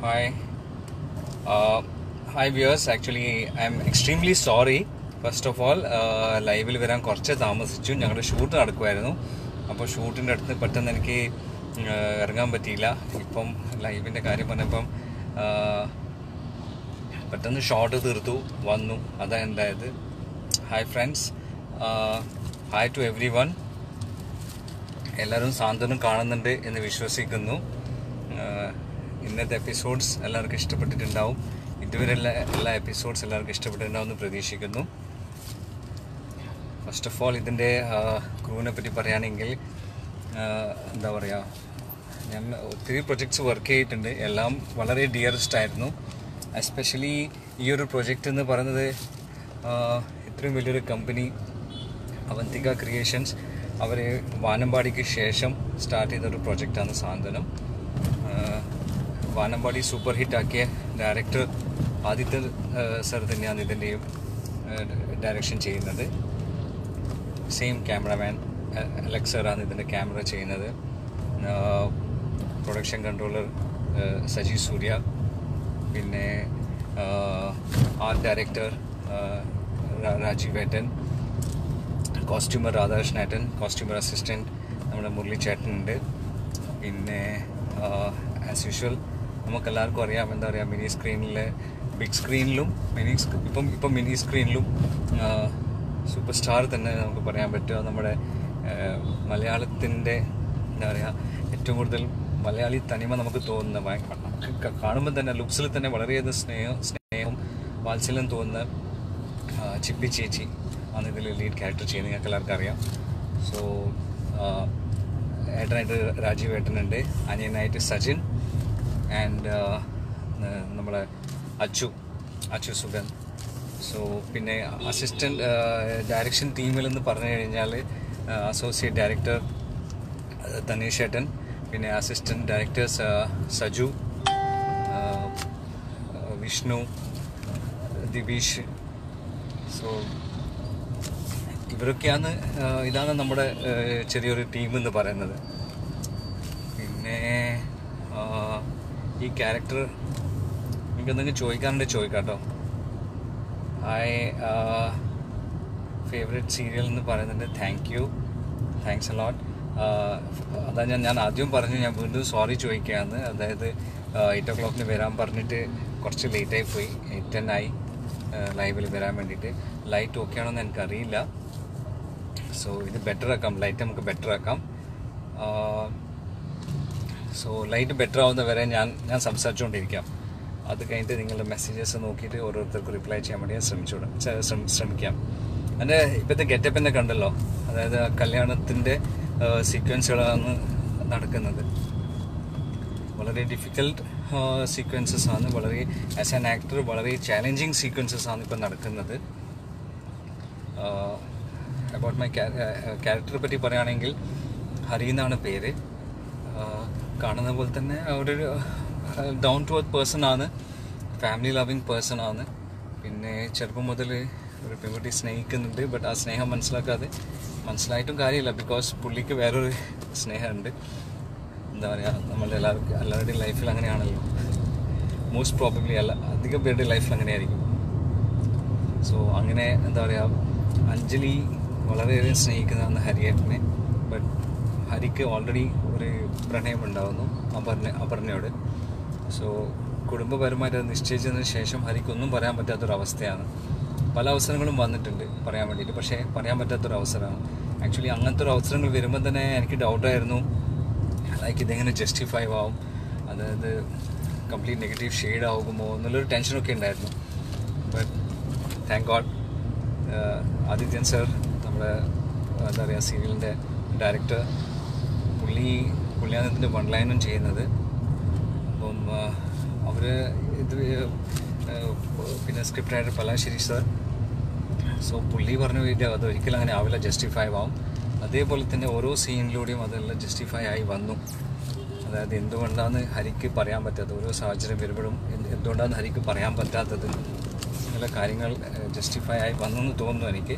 Hi. Uh, hi viewers. Actually, I'm extremely sorry. First of all ലൈവിൽ വരാൻ കുറച്ച് താമസിച്ചു ഞങ്ങളുടെ ഷൂട്ട് നടക്കുമായിരുന്നു അപ്പോൾ ഷൂട്ടിൻ്റെ അടുത്ത് പെട്ടെന്ന് എനിക്ക് uh, ഇറങ്ങാൻ പറ്റിയില്ല ഇപ്പം ലൈവിൻ്റെ കാര്യം പറഞ്ഞപ്പം uh, പെട്ടെന്ന് ഷോട്ട് തീർത്തു വന്നു അതാ ഉണ്ടായത് hi friends hi to everyone എല്ലാവരും സാന്ത്വനം കാണുന്നുണ്ട് എന്ന് വിശ്വസിക്കുന്നു ആഹ് ഇന്നത്തെ എപ്പിസോഡ്സ് എല്ലാവർക്കും ഇഷ്ടപ്പെട്ടിട്ടുണ്ടാവും ഇതുവരെയുള്ള എല്ലാ എപ്പിസോഡ്സ് എല്ലാവർക്കും ഇഷ്ടപ്പെട്ടിട്ടുണ്ടാവും എന്ന് പ്രതീക്ഷിക്കുന്നു ഫസ്റ്റ് ഓഫ് ഓൾ ഇതിൻ്റെ ക്രൂവിനെ പറ്റി പറയുകയാണെങ്കിൽ ആഹ് എന്താ പറയുക ഞാൻ ഒത്തിരി പ്രൊജക്ട്സ് വർക്ക് ചെയ്തിട്ടുണ്ട് എല്ലാം വളരെ ഡിയറസ്റ്റ് ആയിരുന്നു എസ്പെഷ്യലി ഈ ഒരു പ്രൊജക്റ്റ് എന്ന് പറയുന്നത് ആഹ് ഇത്രയും വലിയൊരു കമ്പനി അവന്തിക ക്രിയേഷൻസ് അവർ വാനമ്പാടിക്ക് ശേഷം സ്റ്റാർട്ട് ചെയ്തൊരു പ്രൊജക്റ്റാണ് സാന്ത്വനം ആഹ് വാനമ്പാടി സൂപ്പർ ഹിറ്റ് ആക്കിയ ഡയറക്ടർ ആദിത്യ സർ തന്നെയാണ് ഇതിൻ്റെയും ഡയറക്ഷൻ ചെയ്യുന്നത് സെയിം ക്യാമറമാൻ അലക്സ് സാറാണ് ഇതിൻ്റെ ക്യാമറ ചെയ്യുന്നത് പ്രൊഡക്ഷൻ കൺട്രോളർ സജി സൂര്യ പിന്നെ ആർട്ട് ഡയറക്ടർ രാജീവ് ഏട്ടൻ കോസ്റ്റ്യൂമർ രാധാകൃഷ്ണേട്ടൻ കോസ്റ്റ്യൂമർ അസിസ്റ്റൻറ്റ് നമ്മുടെ മുരളി ചേട്ടനുണ്ട് പിന്നെ ആസ് യൂഷ്വൽ നമുക്കെല്ലാവർക്കും അറിയാം എന്താ പറയുക മിനി സ്ക്രീനിൽ ബിഗ് സ്ക്രീനിലും മിനി ഇപ്പം ഇപ്പം മിനി സ്ക്രീനിലും സൂപ്പർ സ്റ്റാർ തന്നെ നമുക്ക് പറയാൻ പറ്റുക നമ്മുടെ മലയാളത്തിൻ്റെ എന്താ പറയുക ഏറ്റവും കൂടുതൽ മലയാളി തനിമ നമുക്ക് തോന്നുന്ന ഭയ- നമുക്ക് കാണുമ്പോൾ തന്നെ ലുക്സിൽ തന്നെ വളരെയധികം സ്നേഹം സ്നേഹവും വാത്സല്യം തോന്നുന്ന ആ, ചിപ്പി ചേച്ചി ആണ് ഇതിൽ ലീഡ് ക്യാരക്ടർ ചെയ്യുന്നത് ഞങ്ങൾക്ക് എല്ലാവർക്കും അറിയാം സോ ഏട്ടനായിട്ട് രാജീവ് ഏട്ടനുണ്ട് അനിയനായിട്ട് സജിൻ ആൻഡ് നമ്മുടെ അച്ചു അച്ചു സുഗൻ സോ പിന്നെ അസിസ്റ്റൻറ്റ് ഡയറക്ഷൻ ടീമിൽ എന്ന് പറഞ്ഞു കഴിഞ്ഞാൽ അസോസിയേറ്റ് ഡയറക്ടർ തനീഷ് ഏട്ടൻ പിന്നെ അസിസ്റ്റൻറ്റ് ഡയറക്ടേഴ്സ് സജു ആ, വിഷ്ണു ദിബീഷ് സോ ഇവരൊക്കെയാണ് ആ, ഇതാണ് നമ്മുടെ ആ, ചെറിയൊരു ടീം എന്ന് പറയുന്നത് പിന്നെ ആ, ഈ ക്യാരക്ടർ എനിക്ക് എന്തെങ്കിലും ചോദിക്കാനുണ്ട് ചോദിക്കാട്ടോ ഐ ഫേവറേറ്റ് സീരിയൽ എന്ന് പറയുന്നുണ്ട് താങ്ക് യു താങ്ക്സ് അലോട്ട് അതാ ഞാൻ ഞാൻ ആദ്യം പറഞ്ഞു ഞാൻ വീണ്ടും സോറി ചോദിക്കുകയാണ് അതായത് എയ്റ്റ് ഓ ക്ലോക്കിന് വരാൻ പറഞ്ഞിട്ട് കുറച്ച് ലേറ്റായി പോയി എയ്റ്റ് ടെൻ ആയി ലൈവിൽ വരാൻ വേണ്ടിയിട്ട് ലൈറ്റ് ഓക്കെ ആണോന്ന് എനിക്കറിയില്ല സോ ഇത് ബെറ്റർ ആക്കാം ലൈറ്റ് നമുക്ക് ബെറ്റർ ആക്കാം സോ ലൈറ്റ് ബെറ്റർ ആവുന്ന വരെ ഞാൻ ഞാൻ സംസാരിച്ചുകൊണ്ടിരിക്കാം അത് കഴിഞ്ഞിട്ട് നിങ്ങളുടെ മെസ്സേജസ് നോക്കിയിട്ട് ഓരോരുത്തർക്ക് റിപ്ലൈ ചെയ്യാൻ വേണ്ടി ഞാൻ ശ്രമിച്ചോളാം ചെ- ശ്രമി- ശ്രമിക്കാം എൻ്റെ ഇപ്പോഴത്തെ ഗെറ്റപ്പ് തന്നെ കണ്ടല്ലോ അതായത് ആ കല്യാണത്തിൻ്റെ സീക്വൻസുകളാണ് നടക്കുന്നത് വളരെ ഡിഫിക്കൽട്ട് സീക്വൻസസ് ആണ് വളരെ ആസ് ആൻ ആക്ടർ വളരെ ചാലഞ്ചിങ് സീക്വൻസസ് ആണ് ഇപ്പം നടക്കുന്നത് അബൌട്ട് മൈ ക്യാരക്ടറെ പറ്റി പറയുകയാണെങ്കിൽ ഹരി എന്നാണ് പേര് ആഹ് കാണുന്ന പോലെ തന്നെ ഒരു ഡൗൺ ടു എർത്ത് പേഴ്സൺ ആണ് ഫാമിലി ലവിങ് പേഴ്സൺ ആണ് പിന്നെ ചെറുപ്പം മുതൽ ഒരു പെൺകുട്ടി സ്നേഹിക്കുന്നുണ്ട് ബട്ട് ആ സ്നേഹം മനസ്സിലാക്കാതെ മനസ്സിലായിട്ടും കാര്യമില്ല ബിക്കോസ് പുള്ളിക്ക് വേറൊരു സ്നേഹമുണ്ട് എന്താ പറയുക നമ്മളുടെ എല്ലാവർക്കും എല്ലാവരുടെയും ലൈഫിൽ അങ്ങനെയാണല്ലോ മോസ്റ്റ് പ്രോബബ്ലി അല്ല അധികം പേരുടെ ലൈഫിൽ അങ്ങനെയായിരിക്കും സോ അങ്ങനെ എന്താ പറയുക അഞ്ജലി വളരെയധികം സ്നേഹിക്കുന്നതാണ് ഹരിയേട്ടനെ ബട്ട് ഹരിക്ക് ഓൾറെഡി ഒരു പ്രണയം ഉണ്ടാകുന്നു അപർണ അപർണയോട് സോ കുടുംബപരമായിട്ട് അത് നിശ്ചയിച്ചതിന് ശേഷം ഹരിക്കൊന്നും പറയാൻ പറ്റാത്തൊരവസ്ഥയാണ് പല അവസരങ്ങളും വന്നിട്ടുണ്ട് പറയാൻ വേണ്ടിയിട്ട് പക്ഷേ പറയാൻ പറ്റാത്തൊരു അവസരമാണ് ആക്ച്വലി അങ്ങനത്തെ ഒരു അവസരങ്ങൾ വരുമ്പോൾ തന്നെ എനിക്ക് ഡൗട്ടായിരുന്നു ലൈക്ക് ഇതെങ്ങനെ ജസ്റ്റിഫൈ ആവും അതായത് കംപ്ലീറ്റ് നെഗറ്റീവ് ഷെയ്ഡ് ആകുമോ എന്നുള്ളൊരു ടെൻഷനൊക്കെ ഉണ്ടായിരുന്നു but thank God Adithyan sir നമ്മുടെ എന്താ പറയുക സീരിയലിൻ്റെ ഡയറക്ടർ പുള്ളി പുള്ളിയാണ് ഇതിൻ്റെ വൺ ലൈനും ചെയ്യുന്നത് അപ്പം അവർ ഇത് ആ, പിന്നെ script writer Palassery sir so പുള്ളി പറഞ്ഞു ഇത് അത് ഒരിക്കലും അങ്ങനെ ആവില്ല ജസ്റ്റിഫൈ ആവും അതേപോലെ തന്നെ ഓരോ സീനിലൂടെയും അതെല്ലാം ജസ്റ്റിഫൈ ആയി വന്നു അതായത് എന്തുകൊണ്ടാണ് ഹരിക്ക് പറയാൻ പറ്റാത്തത് ഓരോ സാഹചര്യം വരുമ്പോഴും എന്ത് എന്തുകൊണ്ടാണ് ഹരിക്ക് പറയാൻ പറ്റാത്തത് ചില കാര്യങ്ങൾ ജസ്റ്റിഫൈ ആയി വന്നെന്ന് തോന്നുന്നു എനിക്ക്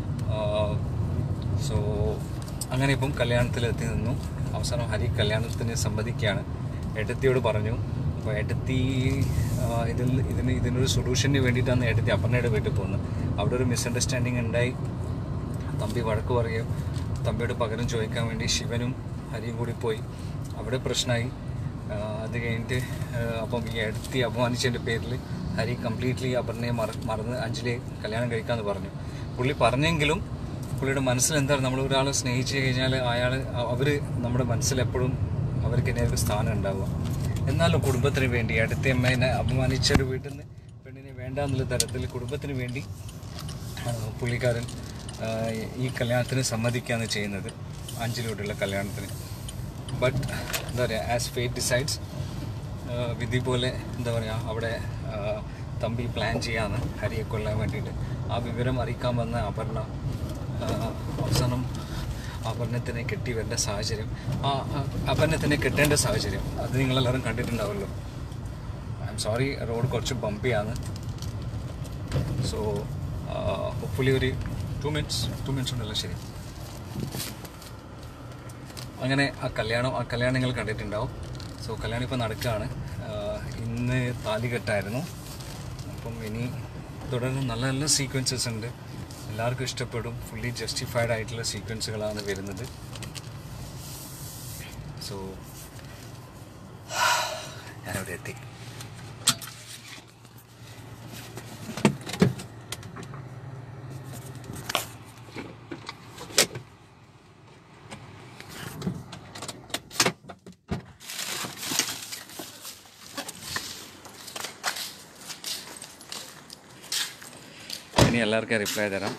സോ അങ്ങനെ ഇപ്പം കല്യാണത്തിൽ എത്തി നിന്നു അവസാനം ഹരി കല്യാണത്തിന് സമ്മതിക്കുകയാണ് ഏട്ടത്തിയോട് പറഞ്ഞു അപ്പോൾ ഏട്ടത്തി ആ, ഇതിൽ ഇതിന് ഇതിനൊരു സൊല്യൂഷന് വേണ്ടിയിട്ടാണ് ഏട്ടത്തി അപ്പണ്ണയുടെ വീട്ടിൽ പോകുന്നത് അവിടെ ഒരു മിസ്അണ്ടർസ്റ്റാൻഡിങ് ഉണ്ടായി തമ്പി വഴക്ക് പറയുകയും തമ്പിയോട് പകരം ചോദിക്കാൻ വേണ്ടി ശിവനും ഹരിയും കൂടി പോയി അവിടെ പ്രശ്നമായി ആ, അത് കഴിഞ്ഞിട്ട് ആ, അപ്പം ഈ എടുത്തി അപമാനിച്ചതിൻ്റെ പേരിൽ ഹരി കംപ്ലീറ്റ്ലി അപർണയെ മറ മറന്ന് അഞ്ജലിയെ കല്യാണം കഴിക്കാമെന്ന് പറഞ്ഞു പുള്ളി പറഞ്ഞെങ്കിലും പുള്ളിയുടെ മനസ്സിൽ എന്താണ് നമ്മൾ ഒരാളെ സ്നേഹിച്ച് കഴിഞ്ഞാൽ അയാൾ അവർ നമ്മുടെ മനസ്സിൽ എപ്പോഴും അവർക്ക് ഇനി ഒരു സ്ഥാനം ഉണ്ടാവുക എന്നാലും കുടുംബത്തിന് വേണ്ടി അടുത്ത അമ്മേനെ അപമാനിച്ചൊരു വീട്ടിൽ നിന്ന് പെണ്ണിനെ വേണ്ട എന്നുള്ള തരത്തിൽ കുടുംബത്തിന് വേണ്ടി ആ, പുള്ളിക്കാരൻ ആ, ഈ കല്യാണത്തിന് സമ്മതിക്കുകയാണ് ചെയ്യുന്നത് അഞ്ചിലോട്ടുള്ള കല്യാണത്തിന് ബട്ട് എന്താ പറയുക ആസ് ഫേറ്റ് ഡിസൈഡ്സ് വിധി പോലെ എന്താ പറയുക അവിടെ ആ, തമ്പി പ്ലാൻ ചെയ്യാന്ന് ഹരിയെ കൊല്ലാൻ വേണ്ടിയിട്ട് ആ വിവരം അറിയിക്കാൻ വന്ന അപർണ ആ, അവസാനം അപർണത്തിനെ കെട്ടി വരേണ്ട സാഹചര്യം ആ ആ, അപർണത്തിനെ കെട്ടേണ്ട സാഹചര്യം അത് നിങ്ങളെല്ലാവരും കണ്ടിട്ടുണ്ടാവുമല്ലോ ഐ എം സോറി റോഡ് കുറച്ച് ബമ്പിയാണ് സോ ഹോപ്പ്ഫുള്ളി ഒരു ടു മിനിറ്റ്സ് ടു മിനിറ്റ്സ് ഉണ്ടല്ലോ ശരി അങ്ങനെ ആ കല്യാണം ആ കല്യാണം നിങ്ങൾ കണ്ടിട്ടുണ്ടാവും സോ കല്യാണം ഇപ്പോൾ നടക്കുകയാണ് ആഹ് ഇന്ന് താലികെട്ടായിരുന്നു അപ്പം ഇനി തുടർന്ന് നല്ല നല്ല സീക്വൻസസ് ഉണ്ട് എല്ലാവർക്കും ഇഷ്ടപ്പെടും ഫുള്ളി ജസ്റ്റിഫൈഡ് ആയിട്ടുള്ള സീക്വൻസുകളാണ് വരുന്നത് സോ ഞാനവിടെ എത്തി ഇനി എല്ലാവർക്കും റിപ്ലൈ തരാം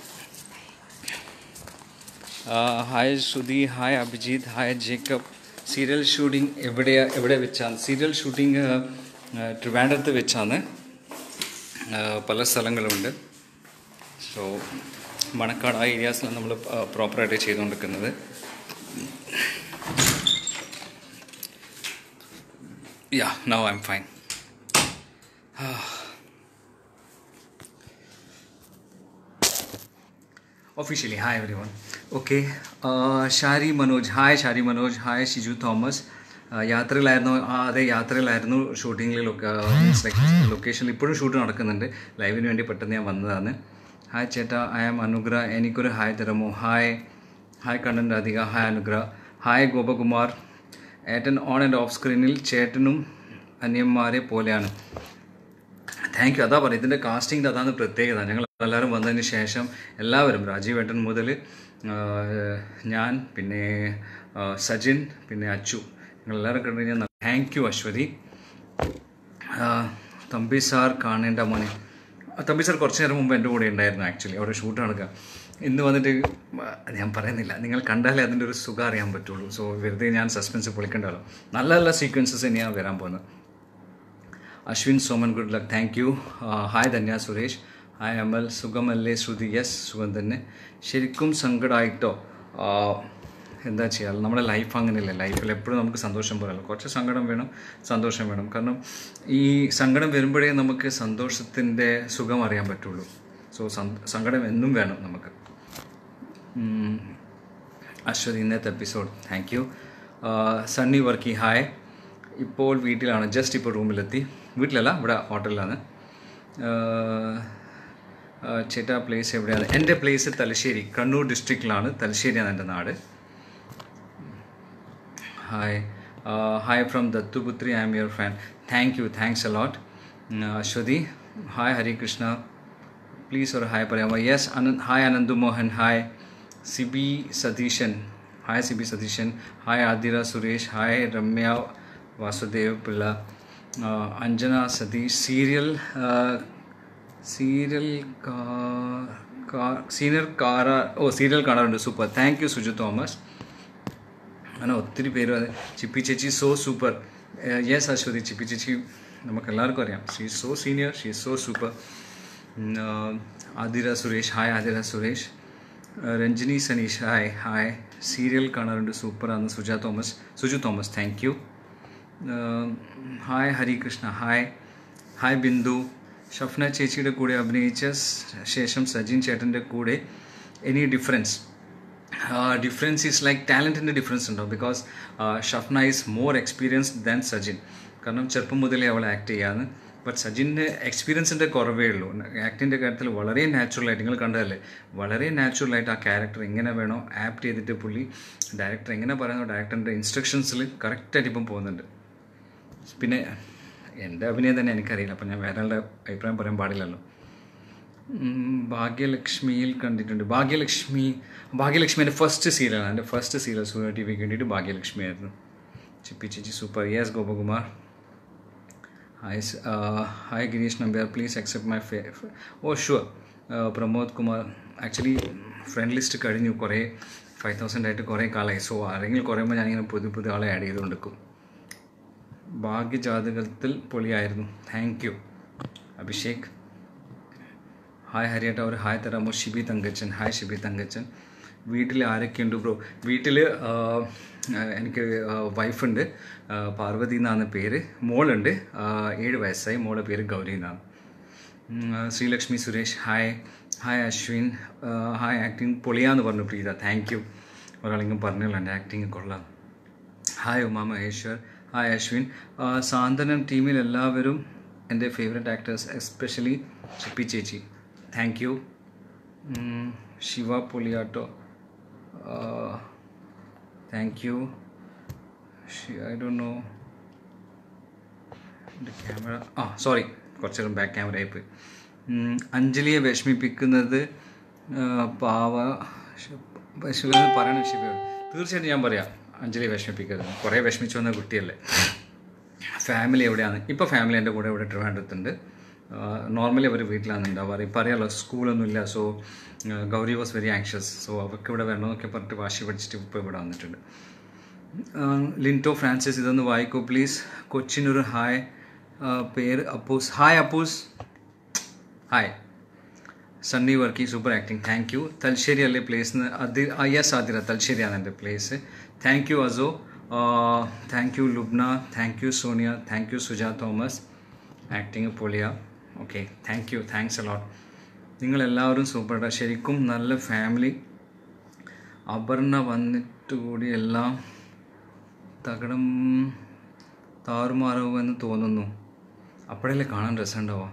hi Shruti hi Abhijith hi Jacob serial shooting എവിടെയാ എവിടെ വെച്ചാണ് സീരിയൽ ഷൂട്ടിംഗ് ട്രിവാൻഡ്രത്ത് വെച്ചാണ് ആ, പല സ്ഥലങ്ങളുണ്ട് സോ മണക്കാട് ആ ഏരിയാസിലാണ് നമ്മൾ പ്രോപ്പറായിട്ട് ചെയ്തുകൊണ്ടിരിക്കുന്നത് yeah now I'm fine officially hi everyone okay Shari Manoj hi Shari Manoj hi Shiju Thomas ആ, യാത്രയിലായിരുന്നു ആ അതെ യാത്രയിലായിരുന്നു ഷൂട്ടിങ്ങിൽ ലൊക്കേഷനിൽ ഇപ്പോഴും ഷൂട്ട് നടക്കുന്നുണ്ട് ലൈവിന് വേണ്ടി പെട്ടെന്ന് ഞാൻ വന്നതാണ് ഹായ് ചേട്ടാ ഐ ആം അനുഗ്ര എനിക്കൊരു ഹായ് തരാമോ hi hi Kannan Radhika hi Anugra hi Gopakumar ഏട്ടൻ ഓൺ ആൻഡ് ഓഫ് സ്ക്രീനിൽ ചേട്ടനും അന്യന്മാരെ പോലെയാണ് താങ്ക് യു അതാ പറയുക ഇതിൻ്റെ കാസ്റ്റിംഗ് അതാണ് പ്രത്യേകത ഞങ്ങൾ എല്ലാവരും വന്നതിന് ശേഷം എല്ലാവരും രാജീവ് ഏട്ടൻ മുതൽ ഞാൻ പിന്നെ ആ, സജിൻ പിന്നെ അച്ചു ഞങ്ങൾ എല്ലാവരും കണ്ടു കഴിഞ്ഞാൽ താങ്ക് യു അശ്വതി ആ, തമ്പി സാർ കാണേണ്ട മോനെ ആ, തമ്പി സാർ കുറച്ച് നേരം മുമ്പ് എൻ്റെ കൂടെ ഉണ്ടായിരുന്നു ആക്ച്വലി അവിടെ ഷൂട്ട് നടക്കുക ഇന്ന് വന്നിട്ട് ആ, ഞാൻ പറയുന്നില്ല നിങ്ങൾ കണ്ടാലേ അതിൻ്റെ ഒരു സുഖം അറിയാൻ പറ്റുള്ളൂ സോ വെറുതെ ഞാൻ സസ്പെൻസ് പൊളിക്കണ്ടല്ലോ നല്ല നല്ല സീക്വൻസസ് തന്നെയാണ് വരാൻ പോകുന്നത് Ashwin Soman good luck thank you hi Dhanya Suresh hi Amal സുഖമല്ലേ ശ്രുതി യെസ് സുഖം തന്നെ ശരിക്കും സങ്കടമായിട്ടോ ആ, എന്താ ചെയ്യുക നമ്മുടെ ലൈഫ് അങ്ങനെയല്ലേ ലൈഫിൽ എപ്പോഴും നമുക്ക് സന്തോഷം പോരല്ലോ കുറച്ച് സങ്കടം വേണം സന്തോഷം വേണം കാരണം ഈ സങ്കടം വരുമ്പോഴേ നമുക്ക് സന്തോഷത്തിൻ്റെ സുഖം അറിയാൻ പറ്റുള്ളൂ സോ സങ്കടം എന്നും വേണം നമുക്ക് ഉം. അശ്വതി ഇന്നത്തെ episode thank you Sunny Varkey hi ഇപ്പോൾ വീട്ടിലാണ് ജസ്റ്റ് ഇപ്പോൾ റൂമിലെത്തി വീട്ടിലല്ല ഇവിടെ ഹോട്ടലിലാണ് ആഹ്, ആഹ്, ചേട്ടാ പ്ലേസ് എവിടെയാണ് എൻ്റെ പ്ലേസ് തലശ്ശേരി കണ്ണൂർ ഡിസ്ട്രിക്റ്റിലാണ് തലശ്ശേരിയാണ് എൻ്റെ നാട് hi hi from Dathuputhri I'm your fan thank you thanks a lot Aswathi hi Harikrishna please ഒരു ഹായ് പറയാമോ yes Ananth hi Ananthu Mohan hi Sibi Satheesan hi Sibi Satheesan hi Athira Suresh hi Ramya Vasudev Pillai ആഹ് Anjana Satheesh serial serial senior കാറ ഓ സീരിയൽ കാണാറുണ്ട് super thank you Suju Thomas അങ്ങനെ ഒത്തിരി പേര് അത് ചിപ്പി ചേച്ചി so super yes Aswathy Chippy ചേച്ചി നമുക്ക് എല്ലാവർക്കും അറിയാം she so senior she so super Athira Suresh hi Athira Suresh Uh, Ranjini Saneesh hi hi serial കാണാറുണ്ട് സൂപ്പറാണ് Suja Thomas Suju Thomas thank you hi Harikrishna hi hi Bindu Shafna ചേച്ചിയുടെ കൂടെ അഭിനയിച്ച സ് ശേഷം സജിൻ ചേട്ടൻ്റെ കൂടെ any difference difference is like ടാലൻറ്റിൻ്റെ ഡിഫറൻസ് ഉണ്ടാവും because Shafna is more experienced than Sajin കാരണം ചെറുപ്പം മുതലേ അവൾ ആക്ട് ചെയ്യാന്ന് ബട്ട് സജിൻ്റെ എക്സ്പീരിയൻസിൻ്റെ കുറവേ ഉള്ളൂ ആക്ടിൻ്റെ കാര്യത്തിൽ വളരെ നാച്ചുറലായിട്ട് നിങ്ങൾ കണ്ടതല്ലേ വളരെ നാച്ചുറലായിട്ട് ആ ക്യാരക്ടർ എങ്ങനെ വേണോ ആപ്റ്റ് ചെയ്തിട്ട് പുള്ളി ഡയറക്ടർ എങ്ങനെ പറയുന്നോ ഡയറക്ടറിൻ്റെ ഇൻസ്ട്രക്ഷൻസിൽ കറക്റ്റായിട്ട് ഇപ്പം പോകുന്നുണ്ട് പിന്നെ എൻ്റെ അഭിനയം തന്നെ എനിക്കറിയില്ല അപ്പം ഞാൻ വേറെ ആളുടെ അഭിപ്രായം പറയാൻ പാടില്ലല്ലോ ഉം, ഭാഗ്യലക്ഷ്മിയിൽ കണ്ടിട്ടുണ്ട് ഭാഗ്യലക്ഷ്മി ഭാഗ്യലക്ഷ്മി എൻ്റെ ഫസ്റ്റ് സീരിയലാണ് എൻ്റെ ഫസ്റ്റ് സീരിയൽ സൂര്യ ടി വിക്ക് വേണ്ടിയിട്ട് ഭാഗ്യലക്ഷ്മി ആയിരുന്നു ചിപ്പി ചേച്ചി സൂപ്പർ യെസ് ഗോപകുമാർ ഹായ് സ്- ആ, hi Gireesh Nambiar please accept my ഫേ oh sure Pramod Kumar actually friend list കഴിഞ്ഞു കുറേ ഫൈവ് തൗസൻഡ് ആയിട്ട് കുറേ കാലമായി സോ ആരെങ്കിലും കുറയുമ്പോൾ ഞാനിങ്ങനെ പുതിയ പുതിയ ആളെ ആഡ് ചെയ്തുകൊണ്ടിരിക്കും ഭാഗ്യജാതകത്തിൽ പൊളിയായിരുന്നു താങ്ക് യു അഭിഷേക് ഹായ് ഹരിയേട്ട ഒരു ഹായ് തരാമോ ഷിബി തങ്കച്ചൻ ഹായ് ഷിബി തങ്കച്ചൻ വീട്ടിൽ ആരൊക്കെയുണ്ട് ബ്രോ വീട്ടിൽ എനിക്ക് വൈഫുണ്ട് പാർവതി എന്നാണ് പേര് മോളുണ്ട് ആ, ഏഴ് വയസ്സായി മോളെ പേര് ഗൗരി എന്നാണ് ഉം, ശ്രീലക്ഷ്മി സുരേഷ് ഹായ് ഹായ് അശ്വിൻ ആ, ഹായ് ആക്ടിങ് പൊളിയാന്ന് പറഞ്ഞു പ്രീത താങ്ക് യു ഒരാളെങ്കിലും പറഞ്ഞല്ലോ എൻ്റെ ആക്ടിങ് കൊള്ളാം ഹായ് ഉമാ മഹേശ്വർ ഹായ് അശ്വിൻ ആ, സാന്ത്വനം ടീമിൽ എല്ലാവരും എൻ്റെ ഫേവറേറ്റ് ആക്ടേഴ്സ് എസ്പെഷ്യലി ചിപ്പി ചേച്ചി താങ്ക് യു ശിവ പൊളിയാട്ടോ താങ്ക് യു ഐ ഡോ നോ എൻ്റെ ക്യാമറ ആ സോറി കുറച്ച് നേരം ബാക്ക് ക്യാമറ ആയിപ്പോയി ഉം, അഞ്ജലിയെ വിഷമിപ്പിക്കുന്നത് ആ, പാവ വിഷമിക്കുന്നത് പറയണ ശിവയോട് തീർച്ചയായിട്ടും ഞാൻ പറയാം അഞ്ജലിയെ വിഷമിപ്പിക്കരുത് കുറേ വിഷമിച്ചു വന്ന കുട്ടിയല്ലേ ഫാമിലി എവിടെയാണ് ഇപ്പോൾ ഫാമിലി എൻ്റെ കൂടെ ഇവിടെ ട്രിവാൻഡ്രത്തുണ്ട് നോർമലി അവർ വീട്ടിലാണ് ഉണ്ടാവാറ് ഇപ്പം അറിയാലോ സ്കൂളൊന്നുമില്ല so Gauri was very anxious so അവർക്ക് ഇവിടെ വരണമെന്നൊക്കെ പറഞ്ഞിട്ട് വാശി പഠിച്ചിട്ട് ഇപ്പോൾ ഇവിടെ വന്നിട്ടുണ്ട് ആ, ലിൻറ്റോ ഫ്രാൻസിസ് ഇതൊന്ന് വായിക്കൂ പ്ലീസ് കൊച്ചിനൊരു ഹായ് ആ, പേര് Appoos hi Appoos hi Sunny Varkey super acting thank you Thalassery അല്ലേ പ്ലേസ് അതി യെസ് ആതിര തലശ്ശേരിയാണ് എൻ്റെ പ്ലേസ് താങ്ക് യു അസോ thank you Lubna thank you Sonia thank you Suja Thomas acting പൊളിയ okay thank you thanks a lot നിങ്ങളെല്ലാവരും സൂപ്പർ ശരിക്കും നല്ല ഫാമിലി അപർണ വന്നിട്ട് കൂടി എല്ലാം തകടം താറുമാറാവുമെന്ന് തോന്നുന്നു അപ്പോഴല്ലേ കാണാൻ രസമുണ്ടാവുക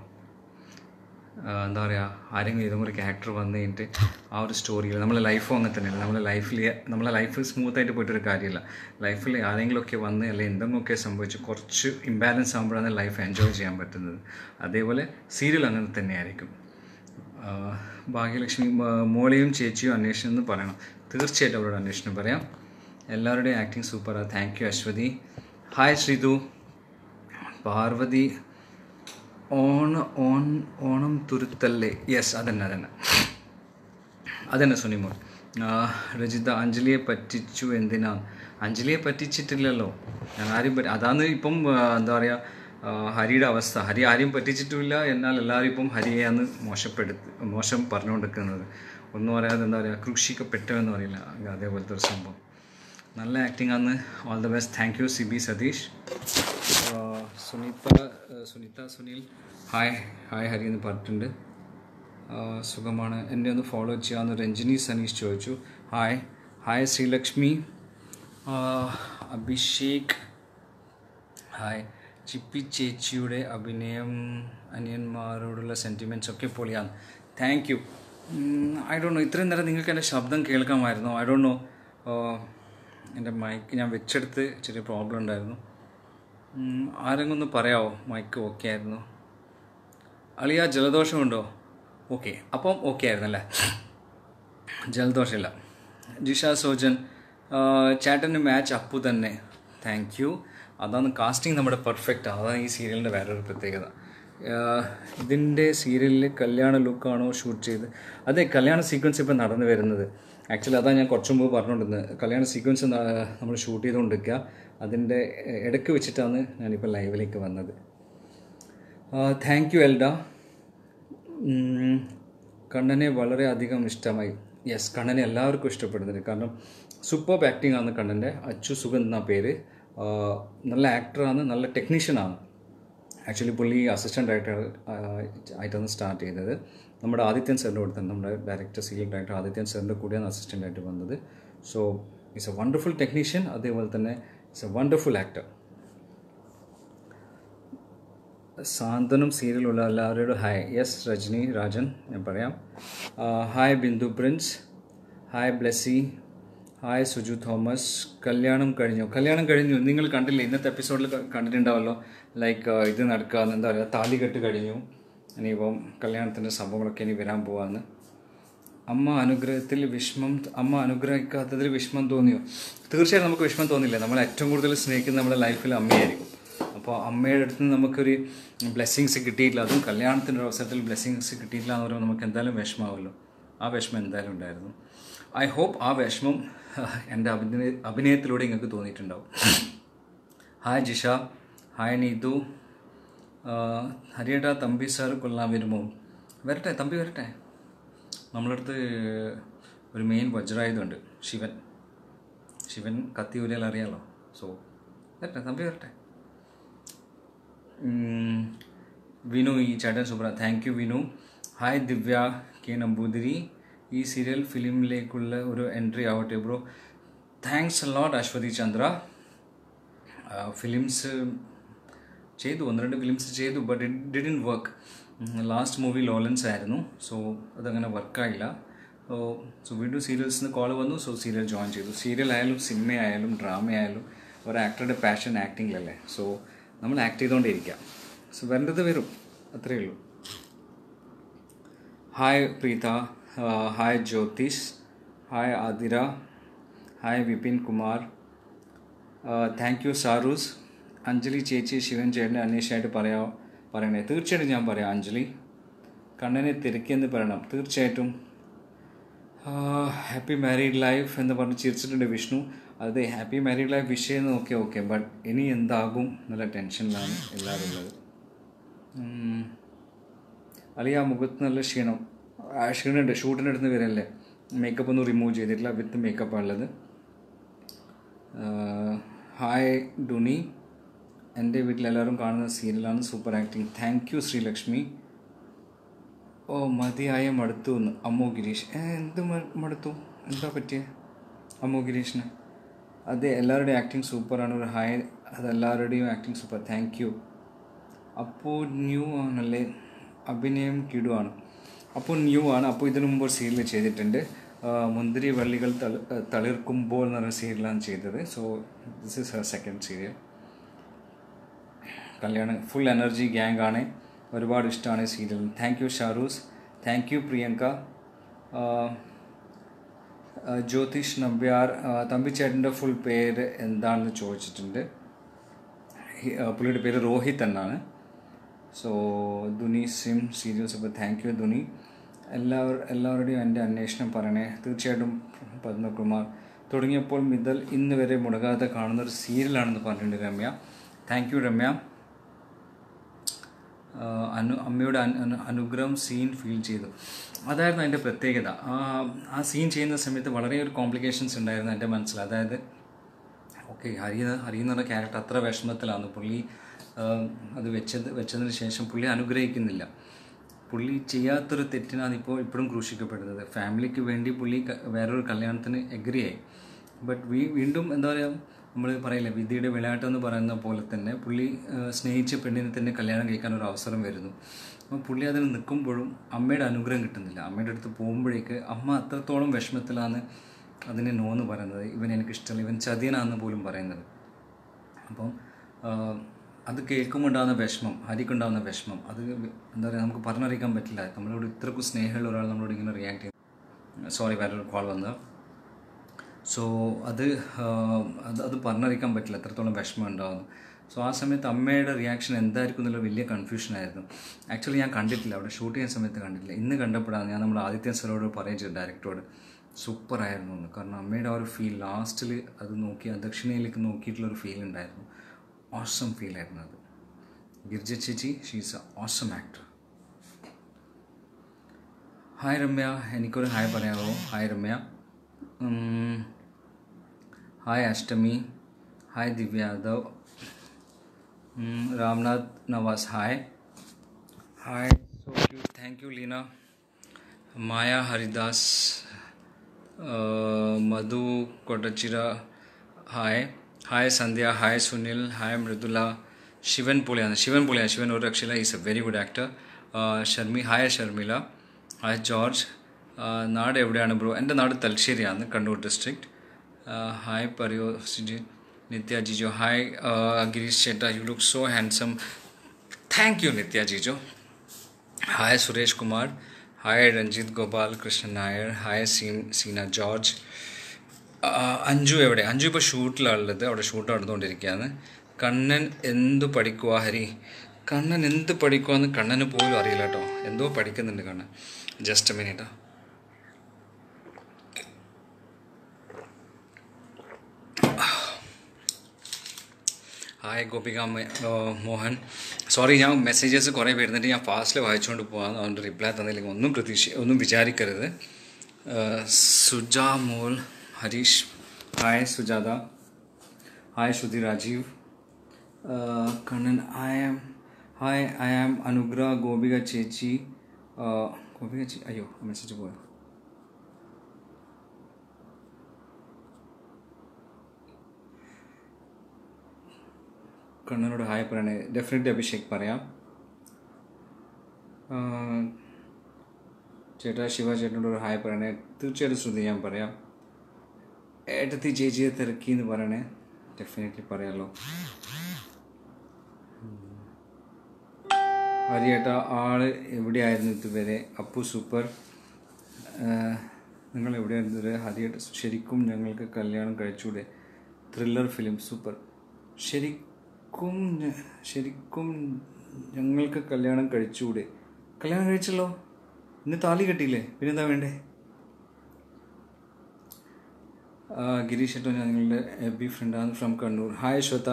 ആഹ് എന്താ പറയുക ആരെങ്കിലും ഏതെങ്കിലും ഒരു ക്യാരക്ടർ വന്നു കഴിഞ്ഞിട്ട് ആ ഒരു സ്റ്റോറിയിൽ നമ്മളെ ലൈഫും അങ്ങനെ തന്നെയല്ല നമ്മളെ ലൈഫിൽ നമ്മളെ ലൈഫ് സ്മൂത്തായിട്ട് പോയിട്ടൊരു കാര്യമില്ല ലൈഫിൽ ആരെങ്കിലുമൊക്കെ വന്ന് അല്ലെങ്കിൽ എന്തെങ്കിലുമൊക്കെ സംഭവിച്ച് കുറച്ച് ഇംബാലൻസ് ആകുമ്പോഴാണ് ലൈഫ് എൻജോയ് ചെയ്യാൻ പറ്റുന്നത് അതേപോലെ സീരിയൽ അങ്ങനെ തന്നെയായിരിക്കും ആഹ് ഭാഗ്യലക്ഷ്മി മ- മോളെയും ചേച്ചിയും അന്വേഷണം എന്ന് പറയണം തീർച്ചയായിട്ടും അവരോട് അന്വേഷണം പറയാം എല്ലാവരുടെയും ആക്ടിങ് സൂപ്പറാണ് thank you Aswathy hi Sreethu Parvathy ഓണ ഓൺ ഓണം തുരുത്തല്ലേ യെസ് അതന്നെ അതന്നെ അതന്നെ സുനിമോൾ ആ, രജിത അഞ്ജലിയെ പറ്റിച്ചു എന്തിനാ അഞ്ജലിയെ പറ്റിച്ചിട്ടില്ലല്ലോ ഞാൻ ആരും പറ്റി അതാണ് ഇപ്പം ആ, എന്താ പറയുക ആ, ഹരിയുടെ അവസ്ഥ ഹരി ആരെയും പറ്റിച്ചിട്ടുമില്ല എന്നാൽ എല്ലാവരും ഇപ്പം ഹരിയെയാണ് മോശപ്പെടുത്ത് മോശം പറഞ്ഞുകൊണ്ടിരിക്കുന്നത് ഒന്നും പറയാതെ എന്താ പറയുക ക്രൂശിക്കപ്പെട്ടു എന്ന് പറയില്ല അതേപോലത്തെ ഒരു സംഭവം നല്ല ആക്ടിംഗ് ആണ് all the best thank you C B Satheesh ആ, സുനിത ആ, സുനിത സുനിൽ ഹായ് ഹായ് ഹരി എന്ന് പറഞ്ഞിട്ടുണ്ട് ആ, സുഖമാണ് എന്നെ ഒന്ന് ഫോളോ ചെയ്യാമെന്ന് രഞ്ജിനി സനീഷ് ചോദിച്ചു ഹായ് ഹായ് ശ്രീലക്ഷ്മി ആ, അഭിഷേക് ഹായ് ചിപ്പി ചേച്ചിയുടെ അഭിനയം അനിയന്മാരോടുള്ള സെൻറ്റിമെൻറ്റ്സ് ഒക്കെ പൊളിയാണ് thank you I don't know ഇത്രയും നേരം നിങ്ങൾക്ക് എൻ്റെ ശബ്ദം കേൾക്കാമായിരുന്നു ഐ ഡോണ്ട് നോ എൻ്റെ മൈക്ക് ഞാൻ വെച്ചെടുത്ത് ചെറിയ പ്രോബ്ലം ഉണ്ടായിരുന്നു ഉം, ആരെങ്കിലും ഒന്ന് പറയാമോ മൈക്ക് ഓക്കെ ആയിരുന്നു അളിയ ജലദോഷമുണ്ടോ ഓക്കെ അപ്പം ഓക്കെ ആയിരുന്നല്ലേ ജലദോഷമില്ല ജിഷ സോജൻ ചേട്ടന് മാച്ച് അപ്പു തന്നെ താങ്ക് യു അതാണ് കാസ്റ്റിംഗ് നമ്മുടെ പെർഫെക്റ്റ് അതാണ് ഈ സീരിയലിൻ്റെ വേറൊരു പ്രത്യേകത ആഹ് ഇതിൻ്റെ സീരിയലിൽ കല്യാണ ലുക്കാണോ ഷൂട്ട് ചെയ്ത് അതെ കല്യാണ സീക്വൻസ് ഇപ്പോൾ നടന്നു വരുന്നത് ആക്ച്വലി അതാണ് ഞാൻ കുറച്ച് മുമ്പ് പറഞ്ഞുകൊണ്ടിരുന്നത് കല്യാണ സീക്വൻസ് നമ്മൾ ഷൂട്ട് ചെയ്തുകൊണ്ടിരിക്കുക അതിൻ്റെ ഇടയ്ക്ക് വെച്ചിട്ടാണ് ഞാനിപ്പോൾ ലൈവിലേക്ക് വന്നത് താങ്ക് യു എൽഡ ഉം, കണ്ണനെ വളരെ അധികം ഇഷ്ടമായി യെസ് കണ്ണനെ എല്ലാവർക്കും ഇഷ്ടപ്പെടുന്നുണ്ട് കാരണം സൂപ്പർ ആക്ടിംഗ് ആണ് കണ്ണൻ്റെ അച്ചു സുഗൻ എന്ന പേര് ആ, നല്ല ആക്ടറാണ് നല്ല ടെക്നീഷ്യനാണ് ആക്ച്വലി പുള്ളി അസിസ്റ്റൻ്റ് ഡയറക്ടർ ആയിട്ടാണ് സ്റ്റാർട്ട് ചെയ്തത് നമ്മുടെ ആദിത്യൻ സാറിൻ്റെ കൂടെ തന്നെ നമ്മുടെ ഡയറക്ടർ സീരിയൽ ഡയറക്ടർ ആദിത്യൻ സാറിൻ്റെ കൂടെയാണ് അസിസ്റ്റൻ്റ് ആയിട്ട് വന്നത് so it's a wonderful technician അതേപോലെ തന്നെ it's a wonderful actor Santhwanam സീരിയലുള്ള എല്ലാവരോടും ഹായ് യെസ് രജനി രാജൻ ഞാൻ പറയാം ആ, hi Bindu Prince hi Blessy hi Suju Thomas കല്യാണം കഴിഞ്ഞു കല്യാണം കഴിഞ്ഞു നിങ്ങൾ കണ്ടില്ലേ ഇന്നത്തെ എപ്പിസോഡിൽ കണ്ടിട്ടുണ്ടാവല്ലോ ലൈക്ക് ഇത് നടക്കുക എന്താ പറയുക താലികെട്ട് കഴിഞ്ഞു ഇനിയിപ്പം കല്യാണത്തിൻ്റെ സംഭവങ്ങളൊക്കെ ഇനി വരാൻ പോവാന്ന് അമ്മ അനുഗ്രഹത്തിൽ വിഷമം അമ്മ അനുഗ്രഹിക്കാത്തതിൽ വിഷമം തോന്നിയോ തീർച്ചയായും നമുക്ക് വിഷമം തോന്നില്ല നമ്മൾ ഏറ്റവും കൂടുതൽ സ്നേഹിക്കുന്നത് നമ്മുടെ ലൈഫിൽ അമ്മയായിരിക്കും അപ്പോൾ അമ്മയുടെ അടുത്ത് നിന്ന് നമുക്കൊരു ബ്ലെസ്സിങ്സ് കിട്ടിയിട്ടില്ല അതും കല്യാണത്തിൻ്റെ അവസരത്തിൽ ബ്ലെസ്സിങ്സ് കിട്ടിയിട്ടില്ല എന്ന് പറയുമ്പോൾ നമുക്ക് എന്തായാലും വിഷമമാവുമല്ലോ ആ വിഷമം എന്തായാലും ഉണ്ടായിരുന്നു ഐ ഹോപ്പ് ആ വിഷമം എൻ്റെ അഭിനയ അഭിനയത്തിലൂടെ നിങ്ങൾക്ക് തോന്നിയിട്ടുണ്ടാവും ഹായ് ജിഷ ഹായ് നീതു ഹരിയേട്ടാ തമ്പി സാർ കൊള്ളാൻ വരുമോ വരട്ടെ തമ്പി വരട്ടെ നമ്മളടുത്ത് ഒരു മെയിൻ വജ്രായുധമുണ്ട് ശിവൻ ശിവൻ കത്തി ഊരിയാൽ അറിയാലോ സോ വരട്ടെ തമ്പി വരട്ടെ ഉം, വിനു ഈ ചേട്ടൻ super thank you Vinu hi Divya K Namboothiri ഈ സീരിയൽ ഫിലിമിലേക്കുള്ള ഒരു എൻട്രി ആവട്ടെ bro thanks lot Aswathy Chandra films ചെയ്തു ഒന്ന് രണ്ട് ഫിലിംസ് ചെയ്തു but it didn't work last movie Lolans ആയിരുന്നു സോ അതങ്ങനെ വർക്കായില്ല സോ വീണ്ടും സീരിയൽസിന് കോൾ വന്നു സോ സീരിയൽ ജോയിൻ ചെയ്തു സീരിയൽ ആയാലും സിനിമ ആയാലും ഡ്രാമ ആയാലും ഒരു ആക്ടറുടെ പാഷൻ ആക്ടിങ്ങിലല്ലേ സോ നമ്മൾ ആക്ട് ചെയ്തുകൊണ്ടിരിക്കാം സോ വരേണ്ടത് വരും അത്രയേ ഉള്ളൂ hi Preetha hi Jyothish hi Athira hi Vipin Kumar thank you Saroos Anjali ചേച്ചി ശിവൻ ചേട്ടനെ അന്വേഷണമായിട്ട് പറയാ പറയണേ തീർച്ചയായിട്ടും ഞാൻ പറയാം അഞ്ജലി കണ്ണനെ തിരക്കിയെന്ന് പറയണം തീർച്ചയായിട്ടും ഹാപ്പി മാരീഡ് ലൈഫ് എന്ന് പറഞ്ഞ് ചിരിച്ചിട്ടുണ്ട് വിഷ്ണു അതെ ഹാപ്പി മാരീഡ് ലൈഫ് വിഷയം ഓക്കെ ഓക്കെ ബട്ട് ഇനി എന്താകും എന്നുള്ള ടെൻഷനിലാണ് എല്ലാവരും ഉള്ളത് ഉം. അളിയ മുഖത്ത് നല്ല ക്ഷീണം ആ ക്ഷീണമുണ്ട് ഷൂട്ടിൻ്റെ അടുത്ത് വരല്ലേ മേക്കപ്പ് ഒന്നും റിമൂവ് ചെയ്തിട്ടില്ല വിത്ത് മേക്കപ്പാണ് ഉള്ളത് ഹായ് ഡുനി എൻ്റെ വീട്ടിലെല്ലാവരും കാണുന്ന സീരിയലാണ് super acting thank you Sreelakshmi ഓ മതിയായ മടുത്തു എന്ന് അമ്മു ഗിരീഷ് ഏ, എന്ത് മ- മടുത്തു എന്താ പറ്റിയ അമ്മു ഗിരീഷിന് അതെ എല്ലാവരുടെയും ആക്ടിങ് സൂപ്പറാണ് ഒരു ഹായ് അതെല്ലാവരുടെയും ആക്ടിങ് സൂപ്പർ താങ്ക് യു അപ്പോൾ ന്യൂ ആണല്ലേ അഭിനയം കിടുവാണ് അപ്പോൾ ന്യൂ ആണ് അപ്പോൾ ഇതിനു മുമ്പ് ഒരു സീരിയൽ ചെയ്തിട്ടുണ്ട് ആ, മുന്തിരി വള്ളികൾ തള തളിർക്കുമ്പോൾ എന്ന് പറഞ്ഞ സീരിയലാണ് ചെയ്തത് so this is her second serial കല്യാണം ഫുൾ എനർജി ഗ്യാങ് ആണ് ഒരുപാട് ഇഷ്ടമാണ് ഈ serial thank you Sharoos thank you Priyanka ആ, ആ, ജ്യോതിഷ് നമ്പ്യാർ ആ, തമ്പിച്ചേട്ടൻ്റെ ഫുൾ പേര് എന്താണെന്ന് ചോദിച്ചിട്ടുണ്ട് ഹി- ആ, പുള്ളിയുടെ പേര് രോഹിത് എന്നാണ് സോ ദുനി സിം സീരിയൽസ് അപ്പോൾ താങ്ക് യു ദുനി എല്ലാവർ എല്ലാവരുടെയും എൻ്റെ അന്വേഷണം പറയണേ തീർച്ചയായിട്ടും പത്മകുമാർ തുടങ്ങിയപ്പോൾ മുതൽ ഇന്ന് വരെ മുടങ്ങാതെ കാണുന്ന ഒരു സീരിയലാണെന്ന് പറഞ്ഞിട്ടുണ്ട് രമ്യ താങ്ക് യു രമ്യ ആഹ് അനു അമ്മയുടെ അനു അനു- അനുഗ്രഹം സീൻ ഫീൽ ചെയ്തു അതായിരുന്നു അതിൻ്റെ പ്രത്യേകത ആ ആ സീൻ ചെയ്യുന്ന സമയത്ത് വളരെ ഒരു കോംപ്ലിക്കേഷൻസ് ഉണ്ടായിരുന്നു എൻ്റെ മനസ്സിൽ അതായത് ഓക്കെ ഹരി ഹരി എന്ന് പറഞ്ഞ ക്യാരക്ടർ അത്ര വിഷമത്തിലാണ് പുള്ളി ആഹ് അത് വെച്ചത് വെച്ചതിന് ശേഷം പുള്ളി അനുഗ്രഹിക്കുന്നില്ല പുള്ളി ചെയ്യാത്തൊരു തെറ്റിനാണ് ഇപ്പോൾ ഇപ്പോഴും ക്രൂശിക്കപ്പെടുന്നത് ഫാമിലിക്ക് വേണ്ടി പുള്ളി ക- വേറൊരു കല്യാണത്തിന് എഗ്രി ആയി ബട്ട് വീ വീണ്ടും എന്താ പറയുക നമ്മൾ പറയില്ല വിധിയുടെ വിളയാട്ടം പറയുന്ന പോലെ തന്നെ പുള്ളി ആഹ് സ്നേഹിച്ച പെണ്ണിനെ തന്നെ കല്യാണം കഴിക്കാൻ ഒരു അവസരം വരുന്നു അപ്പോൾ പുള്ളി അതിന് നിൽക്കുമ്പോഴും അമ്മയുടെ അനുഗ്രഹം കിട്ടുന്നില്ല അമ്മയുടെ അടുത്ത് പോകുമ്പോഴേക്ക് അമ്മ അത്രത്തോളം വിഷമത്തിലാണ് അതിനെ നോ എന്ന് പറയുന്നത് ഇവൻ എനിക്ക് ഇഷ്ടമല്ല ഇവൻ ചതിയനാണെന്ന് പോലും പറയുന്നത് അപ്പം ആഹ്, അത് കേൾക്കുമ്പോൾ ഉണ്ടാകുന്ന വിഷമം ഹരിക്കുണ്ടാകുന്ന വിഷമം അത് എന്താ പറയുക നമുക്ക് പറഞ്ഞറിയിക്കാൻ പറ്റില്ല നമ്മളോട് ഇത്രക്കും സ്നേഹമുള്ള ഒരാൾ നമ്മളോട് ഇങ്ങനെ റിയാക്ട് ചെയ്യും സോറി വേറൊരു കോൾ വന്നത് സോ അത് ആഹ്, അത് അത് പറഞ്ഞറിയിക്കാൻ പറ്റില്ല എത്രത്തോളം വിഷമം ഉണ്ടാകുന്നു സോ ആ സമയത്ത് അമ്മയുടെ റിയാക്ഷൻ എന്തായിരിക്കും എന്നുള്ള വലിയ കൺഫ്യൂഷനായിരുന്നു ആക്ച്വലി ഞാൻ കണ്ടിട്ടില്ല അവിടെ ഷൂട്ട് ചെയ്യുന്ന സമയത്ത് കണ്ടിട്ടില്ല ഇന്ന് കണ്ടപ്പോഴാണ് ഞാൻ നമ്മുടെ ആദിത്യൻ സാറോട് പറയുന്നത് ഡയറക്ടറോട് സൂപ്പറായിരുന്നു എന്ന് കാരണം അമ്മയുടെ ആ ഒരു ഫീൽ ലാസ്റ്റിൽ അത് നോക്കി ആ ദക്ഷിണയിലേക്ക് നോക്കിയിട്ടുള്ള ഒരു ഫീൽ ഉണ്ടായിരുന്നു ഓസം ഫീലായിരുന്നു അത് ഗിർജ ചേച്ചി she's a awesome actor hi Ramya എനിക്കൊരു ഹായ് പറയാമോ ഹായ് രമ്യ ഉം, ഹായ് അഷ്ടമി ഹായ് ദിവ്യ യാദവ് ഉം, Ramnath Navas hi hi so cute thank you Leena Maya Haridas Madhu Kottachira hi hi Sandhya hi Sunil hi Mridula Shivan പുളിയാണ് ശിവൻ പുളിയാണ് ശിവൻ ഒരു രക്ഷയില്ല is a very good actor Sharmi hi Sharmila hi George ആ, നാട് എവിടെയാണ് ബ്രോ എൻ്റെ നാട് തലശ്ശേരിയാണ് കണ്ണൂർ ഡിസ്ട്രിക്ട് ഹായ് പറയോ സിജി നിത്യ ജിജോ ഹായ് ഗിരീഷ് ചേട്ടാ you look so handsome thank you Nithya Jijo hi Suresh Kumar hi Ranjith Gopal Krishnan Nair hi സീൻ സീന ജോർജ് ആ, അഞ്ജു എവിടെ അഞ്ജു ഇപ്പോൾ ഷൂട്ടിലുള്ളത് അവിടെ ഷൂട്ട് നടന്നുകൊണ്ടിരിക്കുകയാണ് കണ്ണൻ എന്തു പഠിക്കുക ഹരി കണ്ണൻ എന്ത് പഠിക്കുവാന്ന് കണ്ണന് പോലും അറിയില്ല കേട്ടോ എന്തോ പഠിക്കുന്നുണ്ട് കണ്ണൻ ജസ്റ്റ് മിനിറ്റാ ഹായ് ഗോപിക മ- ആ, മോഹൻ സോറി ഞാൻ മെസ്സേജസ് കുറേ വരുന്നുണ്ട് ഞാൻ ഫാസ്റ്റിൽ വായിച്ചുകൊണ്ട് പോകാം അതുകൊണ്ട് റിപ്ലൈ തന്നില്ലെങ്കിൽ ഒന്നും പ്രതീക്ഷ ഒന്നും വിചാരിക്കരുത് ആ, സുജ മോൾ ഹരീഷ് ഹായ് സുജാത ഹായ് ശ്രുതി രാജീവ് ആ, Kannan I am hi I am Anugraha Gopika ചേച്ചി ആ, ഗോപിക ചേ അയ്യോ മെസ്സേജ് പോയോ കണ്ണനോട് ഹായ് പറയണേ ഡെഫിനറ്റ്ലി അഭിഷേക് പറയാം ആ, ചേട്ടാ ശിവ ചേട്ടനോട് ഒരു ഹായ് പറയണേ തീർച്ചയായിട്ടും ശ്രുതി ഞാൻ പറയാം ഏട്ടത്തി ചേച്ചിയെ തിരക്കി എന്ന് പറയണേ ഡെഫിനറ്റ്ലി പറയാമല്ലോ ഹരിയേട്ട ആള് എവിടെയായിരുന്നു ഇതുവരെ അപ്പു സൂപ്പർ ആഹ്, നിങ്ങൾ എവിടെയായിരുന്നു ഇതുവരെ ഹരിയേട്ട ശരിക്കും ഞങ്ങൾക്ക് കല്യാണം കഴിച്ചൂടെ ത്രില്ലർ ഫിലിം സൂപ്പർ ശരിക്കും ഞ- ശരിക്കും ഞങ്ങൾക്ക് കല്യാണം കഴിച്ചൂടെ കല്യാണം കഴിച്ചല്ലോ ഇന്ന് താലി കെട്ടിയില്ലേ പിന്നെന്താ വേണ്ടേ ആ, ഗിരീഷ് ഏട്ടോ ഞാൻ നിങ്ങളുടെ എഫ് ബി ഫ്രണ്ടാണ് from Kannur hi Shwetha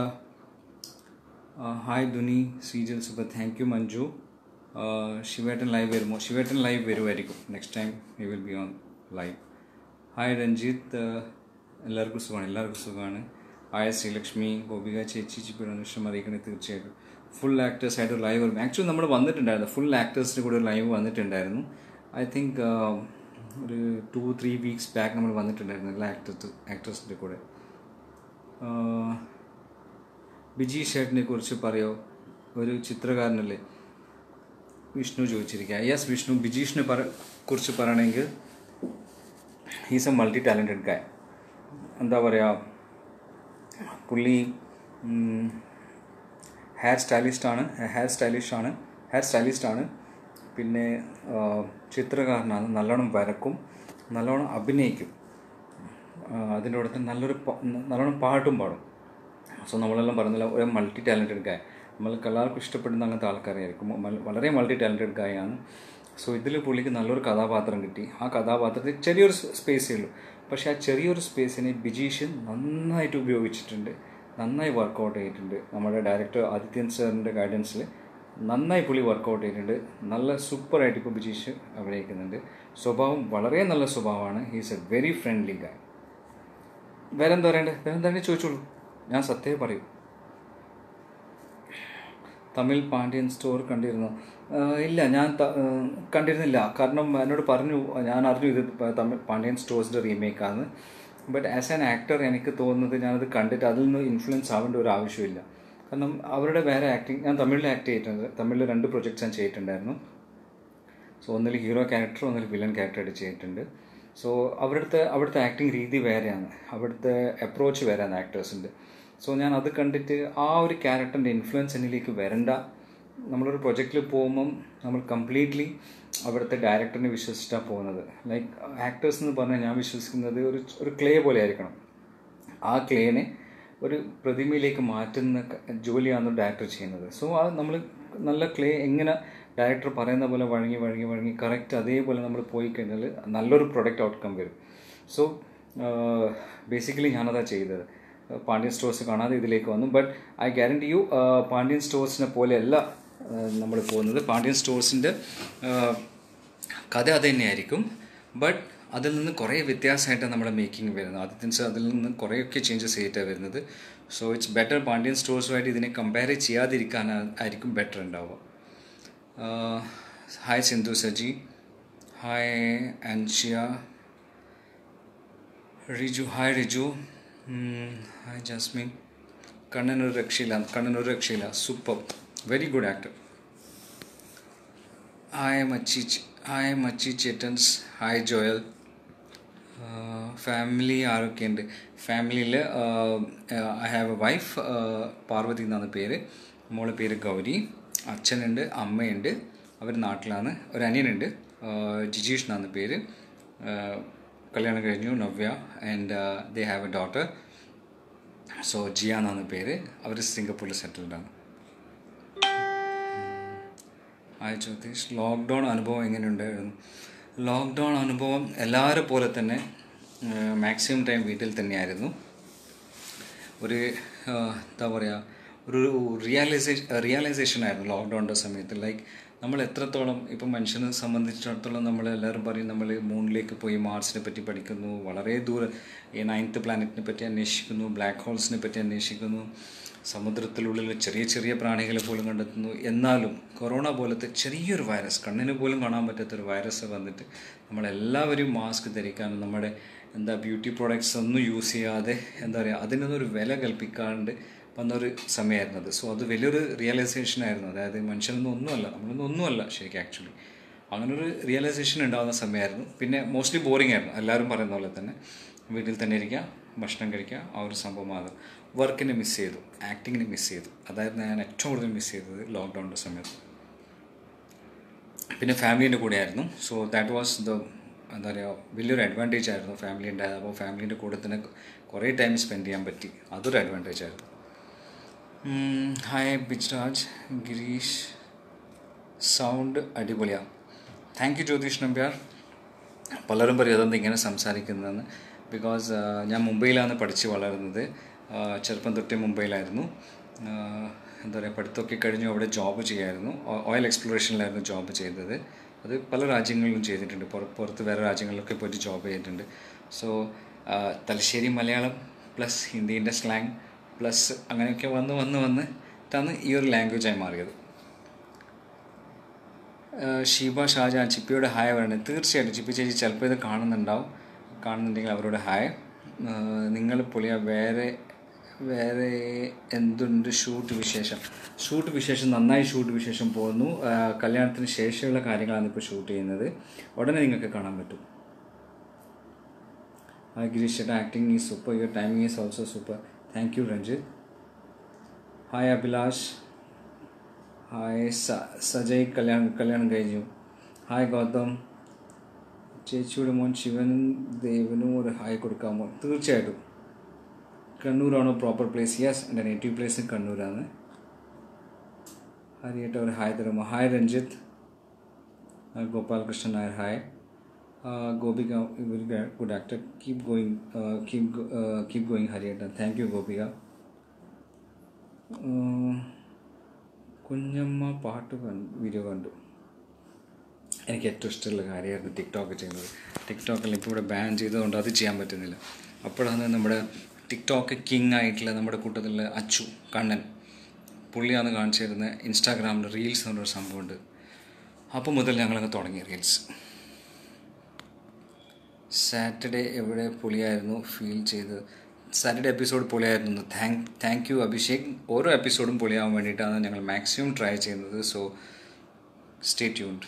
hi Dhuni സീജൽ സൂപ്പർ താങ്ക് യു മഞ്ജു ആ, ശിവേട്ടൻ ലൈവ് വരുമോ ശിവേട്ടൻ ലൈവ് വരുമായിരിക്കും next time he will be on live hi Ranjith ആ, എല്ലാവർക്കും സുഖമാണ് എല്ലാവർക്കും സുഖമാണ് ഹായ് ശ്രീലക്ഷ്മി ഗോപിക ചേച്ചി ചിപ്പിയുടെ ഇഷ്ടം അറിയിക്കണേ തീർച്ചയായിട്ടും ഫുൾ ആക്ടേഴ്സ് ആയിട്ട് ലൈവ് വരും ആക്ച്വലി നമ്മൾ വന്നിട്ടുണ്ടായിരുന്നു ഫുൾ ആക്ടേഴ്സിൻ്റെ കൂടെ ലൈവ് വന്നിട്ടുണ്ടായിരുന്നു ഐ തിങ്ക് ഒരു ടു ത്രീ വീക്സ് ബാക്ക് നമ്മൾ വന്നിട്ടുണ്ടായിരുന്നു എല്ലാ ആക്ടേഴ്സ് ആക്ടേഴ്സിൻ്റെ കൂടെ ആ, ബിജി ഷേട്ടിനെ കുറിച്ച് പറയോ ഒരു ചിത്രകാരനല്ലേ വിഷ്ണു ചോദിച്ചിരിക്കുക യെസ് വിഷ്ണു ബിജീഷിനെ പറ കുറിച്ച് പറയണമെങ്കിൽ ഹീസ് എ മൾട്ടി ടാലൻറ്റഡ് ഗായ് എന്താ പറയുക പുള്ളി ഹെയർ സ്റ്റൈലിസ്റ്റാണ് ഹെയർ സ്റ്റൈലിഷാണ് ഹെയർ സ്റ്റൈലിസ്റ്റാണ് പിന്നെ ആ, ചിത്രകാരനാണ് നല്ലോണം വരക്കും നല്ലോണം അഭിനയിക്കും ആ, അതിൻ്റെ കൂടെ തന്നെ നല്ലൊരു പ- നല്ലോണം പാട്ടും പാടും സോ നമ്മളെല്ലാം പറഞ്ഞില്ല ഒരു മൾട്ടി ടാലൻറ്റഡ് ഗായ് നമ്മൾ എല്ലാവർക്കും ഇഷ്ടപ്പെടുന്ന അങ്ങനത്തെ ആൾക്കാരായിരിക്കും മൽ- വളരെ മൾട്ടി ടാലൻറ്റഡ് ഗായ് ആണ് സോ ഇതിൽ പുള്ളിക്ക് നല്ലൊരു കഥാപാത്രം കിട്ടി ആ കഥാപാത്രത്തിൽ ചെറിയൊരു സ്പേസേ ഉള്ളൂ പക്ഷേ ആ ചെറിയൊരു സ്പേസിനെ ബിജീഷൻ നന്നായിട്ട് ഉപയോഗിച്ചിട്ടുണ്ട് നന്നായി വർക്കൗട്ട് ചെയ്തിട്ടുണ്ട് നമ്മുടെ ഡയറക്ടർ ആദിത്യൻ സാറിൻ്റെ ഗൈഡൻസിൽ നന്നായി പുള്ളി വർക്കൗട്ട് ചെയ്തിട്ടുണ്ട് നല്ല സൂപ്പറായിട്ട് ഇപ്പോൾ ബിജീഷ് അഭിനയിക്കുന്നുണ്ട് സ്വഭാവം വളരെ നല്ല സ്വഭാവമാണ് ഹീസ് എ വെരി ഫ്രണ്ട്ലി ഗായ് വേറെ എന്താ പറയണ്ടേ വേറെ എന്താണ് ചോദിച്ചോളൂ ഞാൻ സത്യമേ പറയൂ തമിഴ് പാണ്ഡ്യൻ സ്റ്റോർ കണ്ടിരുന്നു ആ, ഇല്ല ഞാൻ ത- ആ, കണ്ടിരുന്നില്ല കാരണം എന്നോട് പറഞ്ഞു ഞാൻ അറിഞ്ഞു ഇത് പ- തമിഴ് പാണ്ഡ്യൻ സ്റ്റോഴ്സിൻ്റെ റീമേക്കാണ് ബട്ട് ആസ് ആൻ ആക്ടർ എനിക്ക് തോന്നുന്നത് ഞാനത് കണ്ടിട്ട് അതിൽ നിന്ന് ഇൻഫ്ലുവൻസ് ആവേണ്ട ഒരു ആവശ്യമില്ല കാരണം അവരുടെ വേറെ ആക്ടിങ് ഞാൻ തമിഴിൽ ആക്ട് ചെയ്തിട്ടുണ്ട് തമിഴിൽ രണ്ട് പ്രൊജക്ട്സ് ഞാൻ ചെയ്തിട്ടുണ്ടായിരുന്നു സോ ഒന്നിൽ ഹീറോ ക്യാരക്ടർ ഒന്നിൽ വില്ലൻ ക്യാരക്ടറായിട്ട് ചെയ്തിട്ടുണ്ട് സോ അവിടുത്തെ അവിടുത്തെ ആക്ടിങ് രീതി വേറെയാണ് അവിടുത്തെ അപ്രോച്ച് വേറെയാണ് ആക്ടേഴ്സിൻ്റെ സോ ഞാൻ അത് കണ്ടിട്ട് ആ ഒരു ക്യാരക്ടറിൻ്റെ ഇൻഫ്ലുവൻസ് എന്നിലേക്ക് വരണ്ട നമ്മളൊരു പ്രൊജക്റ്റിൽ പോകുമ്പം നമ്മൾ കംപ്ലീറ്റ്ലി അവിടുത്തെ ഡയറക്ടറിനെ വിശ്വസിച്ചിട്ടാണ് പോകുന്നത് ലൈക്ക് ആക്ടേഴ്സ് എന്ന് പറഞ്ഞാൽ ഞാൻ വിശ്വസിക്കുന്നത് ഒരു ഒരു ക്ലേ പോലെ ആയിരിക്കണം ആ ക്ലേനെ ഒരു പ്രതിമയിലേക്ക് മാറ്റുന്ന ക- ജോലിയാണ് ഡയറക്ടർ ചെയ്യുന്നത് സോ അത് നമ്മൾ നല്ല ക്ലേ എങ്ങനെ ഡയറക്ടർ പറയുന്ന പോലെ വഴങ്ങി വഴങ്ങി വഴങ്ങി കറക്റ്റ് അതേപോലെ നമ്മൾ പോയി കഴിഞ്ഞാൽ നല്ലൊരു പ്രൊഡക്റ്റ് ഔട്ട്കം വരും സോ ബേസിക്കലി ഞാനതാ ചെയ്തത് പാണ്ഡ്യൻ സ്റ്റോഴ്സ് കാണാതെ ഇതിലേക്ക് വന്നു but I guarantee you Pandian സ്റ്റോഴ്സിനെ പോലെയല്ല നമ്മൾ പോകുന്നത് പാണ്ഡ്യൻ സ്റ്റോഴ്സിൻ്റെ കഥ അത് തന്നെയായിരിക്കും ബട്ട് അതിൽ നിന്ന് കുറേ വ്യത്യാസമായിട്ടാണ് നമ്മുടെ മേക്കിംഗ് വരുന്നത് ആദ്യത്തെ ദിവസം അതിൽ നിന്ന് കുറേയൊക്കെ ചേഞ്ചസ് ചെയ്തിട്ടാണ് വരുന്നത് സോ ഇറ്റ്സ് ബെറ്റർ പാണ്ഡ്യൻ സ്റ്റോഴ്സുമായിട്ട് ഇതിനെ കമ്പയർ ചെയ്യാതിരിക്കാൻ ആയിരിക്കും ബെറ്റർ ഉണ്ടാവുക hi Sindhu Saji hi Anshiya Riju hi Riju hi Jasmine കണ്ണനൊരു രക്ഷയില്ല കണ്ണനൊരു രക്ഷയില്ല super very good actor hi മച്ചി ഹായ് മച്ചി ചേട്ടൻസ് ഹായ് ജോയൽ ഫാമിലി ആരൊക്കെയുണ്ട് ഫാമിലിയിൽ I have a wife Parvathy എന്നാണ് പേര് മോളെ പേര് ഗൗരി അച്ഛനുണ്ട് അമ്മയുണ്ട് അവർ നാട്ടിലാണ് ഒരു അനിയനുണ്ട് ജിജീഷ് എന്നാണ് പേര് ആഹ് കല്യാണം കഴിഞ്ഞു Navya and they have a daughter so Jiya എന്നാണ് പേര് അവർ സിംഗപ്പൂരിൽ സെറ്റിൽഡാണ് ഹായ് ജ്യോതിഷ് ലോക്ക്ഡൗൺ അനുഭവം എങ്ങനെയുണ്ടായിരുന്നു ലോക്ക്ഡൗൺ അനുഭവം എല്ലാവരും പോലെ തന്നെ മാക്സിമം ടൈം വീട്ടിൽ തന്നെയായിരുന്നു ഒരു ആ, എന്താ പറയുക ഒരു റിയലൈസേഷൻ റിയലൈസേഷൻ ആയിരുന്നു ലോക്ക്ഡൗണിൻ്റെ സമയത്ത് ലൈക്ക് നമ്മൾ എത്രത്തോളം ഇപ്പം മനുഷ്യനെ സംബന്ധിച്ചിടത്തോളം നമ്മൾ എല്ലാവരും പറയും നമ്മൾ മൂണിലേക്ക് പോയി മാർസിനെ പറ്റി പഠിക്കുന്നു വളരെ ദൂരെ ഈ നയൻത്ത് പ്ലാനറ്റിനെ പറ്റി അന്വേഷിക്കുന്നു ബ്ലാക്ക് ഹോൾസിനെ പറ്റി അന്വേഷിക്കുന്നു സമുദ്രത്തിലുള്ളിൽ ചെറിയ ചെറിയ പ്രാണികളെ പോലും കണ്ടെത്തുന്നു എന്നാലും കൊറോണ പോലത്തെ ചെറിയൊരു വൈറസ് കണ്ണിന് പോലും കാണാൻ പറ്റാത്തൊരു വൈറസ് വന്നിട്ട് നമ്മളെല്ലാവരും മാസ്ക് ധരിക്കാനും നമ്മുടെ എന്താ ബ്യൂട്ടി പ്രോഡക്ട്സ് ഒന്നും യൂസ് ചെയ്യാതെ എന്താ പറയുക അതിനൊന്നും ഒരു വില കൽപ്പിക്കാണ്ട് വന്നൊരു സമയമായിരുന്നു അത് സോ അത് വലിയൊരു റിയലൈസേഷൻ ആയിരുന്നു അതായത് മനുഷ്യനൊന്നും ഒന്നുമല്ല നമ്മളൊന്നും ഒന്നുമല്ല ശരിക്കും ആക്ച്വലി അങ്ങനൊരു റിയലൈസേഷൻ ഉണ്ടാകുന്ന സമയമായിരുന്നു പിന്നെ മോസ്റ്റ്ലി ബോറിംഗ് ആയിരുന്നു എല്ലാവരും പറയുന്ന പോലെ തന്നെ വീട്ടിൽ തന്നെ ഇരിക്കുക ഭക്ഷണം കഴിക്കുക ആ ഒരു സംഭവം മാത്രം വർക്കിനെ മിസ് ചെയ്തു ആക്ടിങ്ങിനെ മിസ് ചെയ്തു അതായിരുന്നു ഞാൻ ഏറ്റവും കൂടുതൽ മിസ് ചെയ്തത് ലോക്ക്ഡൗണിൻ്റെ സമയത്ത് പിന്നെ ഫാമിലീൻ്റെ കൂടെ ആയിരുന്നു സോ ദാറ്റ് വാസ് ദ എന്താ പറയുക വലിയൊരു അഡ്വാൻറ്റേജ് ആയിരുന്നു ഫാമിലി ഉണ്ടായത് അപ്പോൾ ഫാമിലീൻ്റെ കൂടെ തന്നെ കുറേ ടൈം സ്പെൻഡ് ചെയ്യാൻ പറ്റി അതൊരു അഡ്വാൻറ്റേജ് ആയിരുന്നു ഹായ് ബിജ്രാജ് ഗിരീഷ് സൗണ്ട് അടിപൊളിയാണ് താങ്ക് യു ജ്യോതിഷ് നമ്പ്യാർ പലരും പറയും അതെന്ത് ഇങ്ങനെ സംസാരിക്കുന്നതെന്ന് ബിക്കോസ് ഞാൻ മുംബൈയിലാണ് പഠിച്ച് വളർന്നത് ആ, ചെറുപ്പം തൊട്ടേ മുംബൈയിലായിരുന്നു ആ, എന്താ പറയുക പഠിത്തമൊക്കെ കഴിഞ്ഞു അവിടെ ജോബ് ചെയ്യായിരുന്നു ഓയിൽ എക്സ്പ്ലോറേഷനിലായിരുന്നു ജോബ് ചെയ്തത് അത് പല രാജ്യങ്ങളിലും ചെയ്തിട്ടുണ്ട് പുറ- പുറത്ത് വേറെ രാജ്യങ്ങളിലൊക്കെ പോയിട്ട് ജോബ് ചെയ്തിട്ടുണ്ട് സോ തലശ്ശേരി മലയാളം പ്ലസ് ഹിന്ദീൻ്റെ സ്ലാങ് പ്ലസ് അങ്ങനെയൊക്കെ വന്ന് വന്ന് വന്നിട്ടാണ് ഈ ഒരു ലാംഗ്വേജായി മാറിയത് ഏഹ് ഷീബ ഷാജാൻ ചിപ്പിയോട് ഹായ് പറയണേ തീർച്ചയായിട്ടും ചിപ്പി ചേച്ചി ചിലപ്പോൾ ഇത് കാണുന്നുണ്ടാവും കാണുന്നുണ്ടെങ്കിൽ അവരോട് ഹായ് ഏഹ് നിങ്ങൾ പൊളിയ വേറെ വേറെ എന്തുണ്ട് ഷൂട്ട് വിശേഷം ഷൂട്ട് വിശേഷം നന്നായി ഷൂട്ട് വിശേഷം പോകുന്നു ഏഹ് കല്യാണത്തിന് ശേഷമുള്ള കാര്യങ്ങളാണ് ഇപ്പോൾ ഷൂട്ട് ചെയ്യുന്നത് ഉടനെ നിങ്ങൾക്ക് കാണാൻ പറ്റും ഹായ് ഗിരീഷ് ചേട്ടാ acting is super your timing is also super thank you Ranjith hi Abhilash hi സ സജയ് കല്യാണം കല്യാണം കഴിഞ്ഞു ഹായ് ഗൗതം ചേച്ചിയുടെ മോൻ ശിവനും ദേവനും ഒരു ഹായ് കൊടുക്കാമോ തീർച്ചയായിട്ടും കണ്ണൂരാണോ പ്രോപ്പർ പ്ലേസ് യെസ് എൻ്റെ നേറ്റീവ് പ്ലേസ് കണ്ണൂരാണ് ഹരിയേട്ട ഒരു ഹായ് തരുമോ ഹായ് രഞ്ജിത്ത് ആ, ഗോപാലകൃഷ്ണൻ നായർ ഹായ് ആ, Gopika very good actor keep going keep keep going ഹരിയേട്ട താങ്ക് യു ഗോപിക ഉം, കുഞ്ഞമ്മ പാട്ട് കണ്ടു വീഡിയോ കണ്ടു എനിക്ക് ഏറ്റവും ഇഷ്ടമുള്ള കാര്യമായിരുന്നു ടിക്ടോക്ക് ചെയ്യുന്നത് ടിക്ടോക്കിൽ ഇപ്പോൾ ഇവിടെ ബാൻ ചെയ്തതുകൊണ്ട് അത് ചെയ്യാൻ പറ്റുന്നില്ല അപ്പോഴാണ് നമ്മുടെ ടിക്ടോക്ക് കിങ് ആയിട്ടുള്ള നമ്മുടെ കൂട്ടത്തിലുള്ള അച്ചു കണ്ണൻ പുള്ളിയാണ് കാണിച്ചു തരുന്നത് ഇൻസ്റ്റാഗ്രാമിൽ റീൽസ് എന്ന് പറഞ്ഞൊരു സംഭവമുണ്ട് അപ്പോൾ മുതൽ ഞങ്ങളങ്ങ് തുടങ്ങി റീൽസ് സാറ്റർഡേ എവിടെ പൊളിയായിരുന്നു ഫീൽ ചെയ്തത് സാറ്റർഡേ എപ്പിസോഡ് പൊളിയായിരുന്നു താങ്ക് താങ്ക് യു അഭിഷേക് ഓരോ എപ്പിസോഡും പൊളിയാവാൻ വേണ്ടിയിട്ടാണ് ഞങ്ങൾ മാക്സിമം ട്രൈ ചെയ്യുന്നത് സോ സ്റ്റേ ട്യൂൺഡ്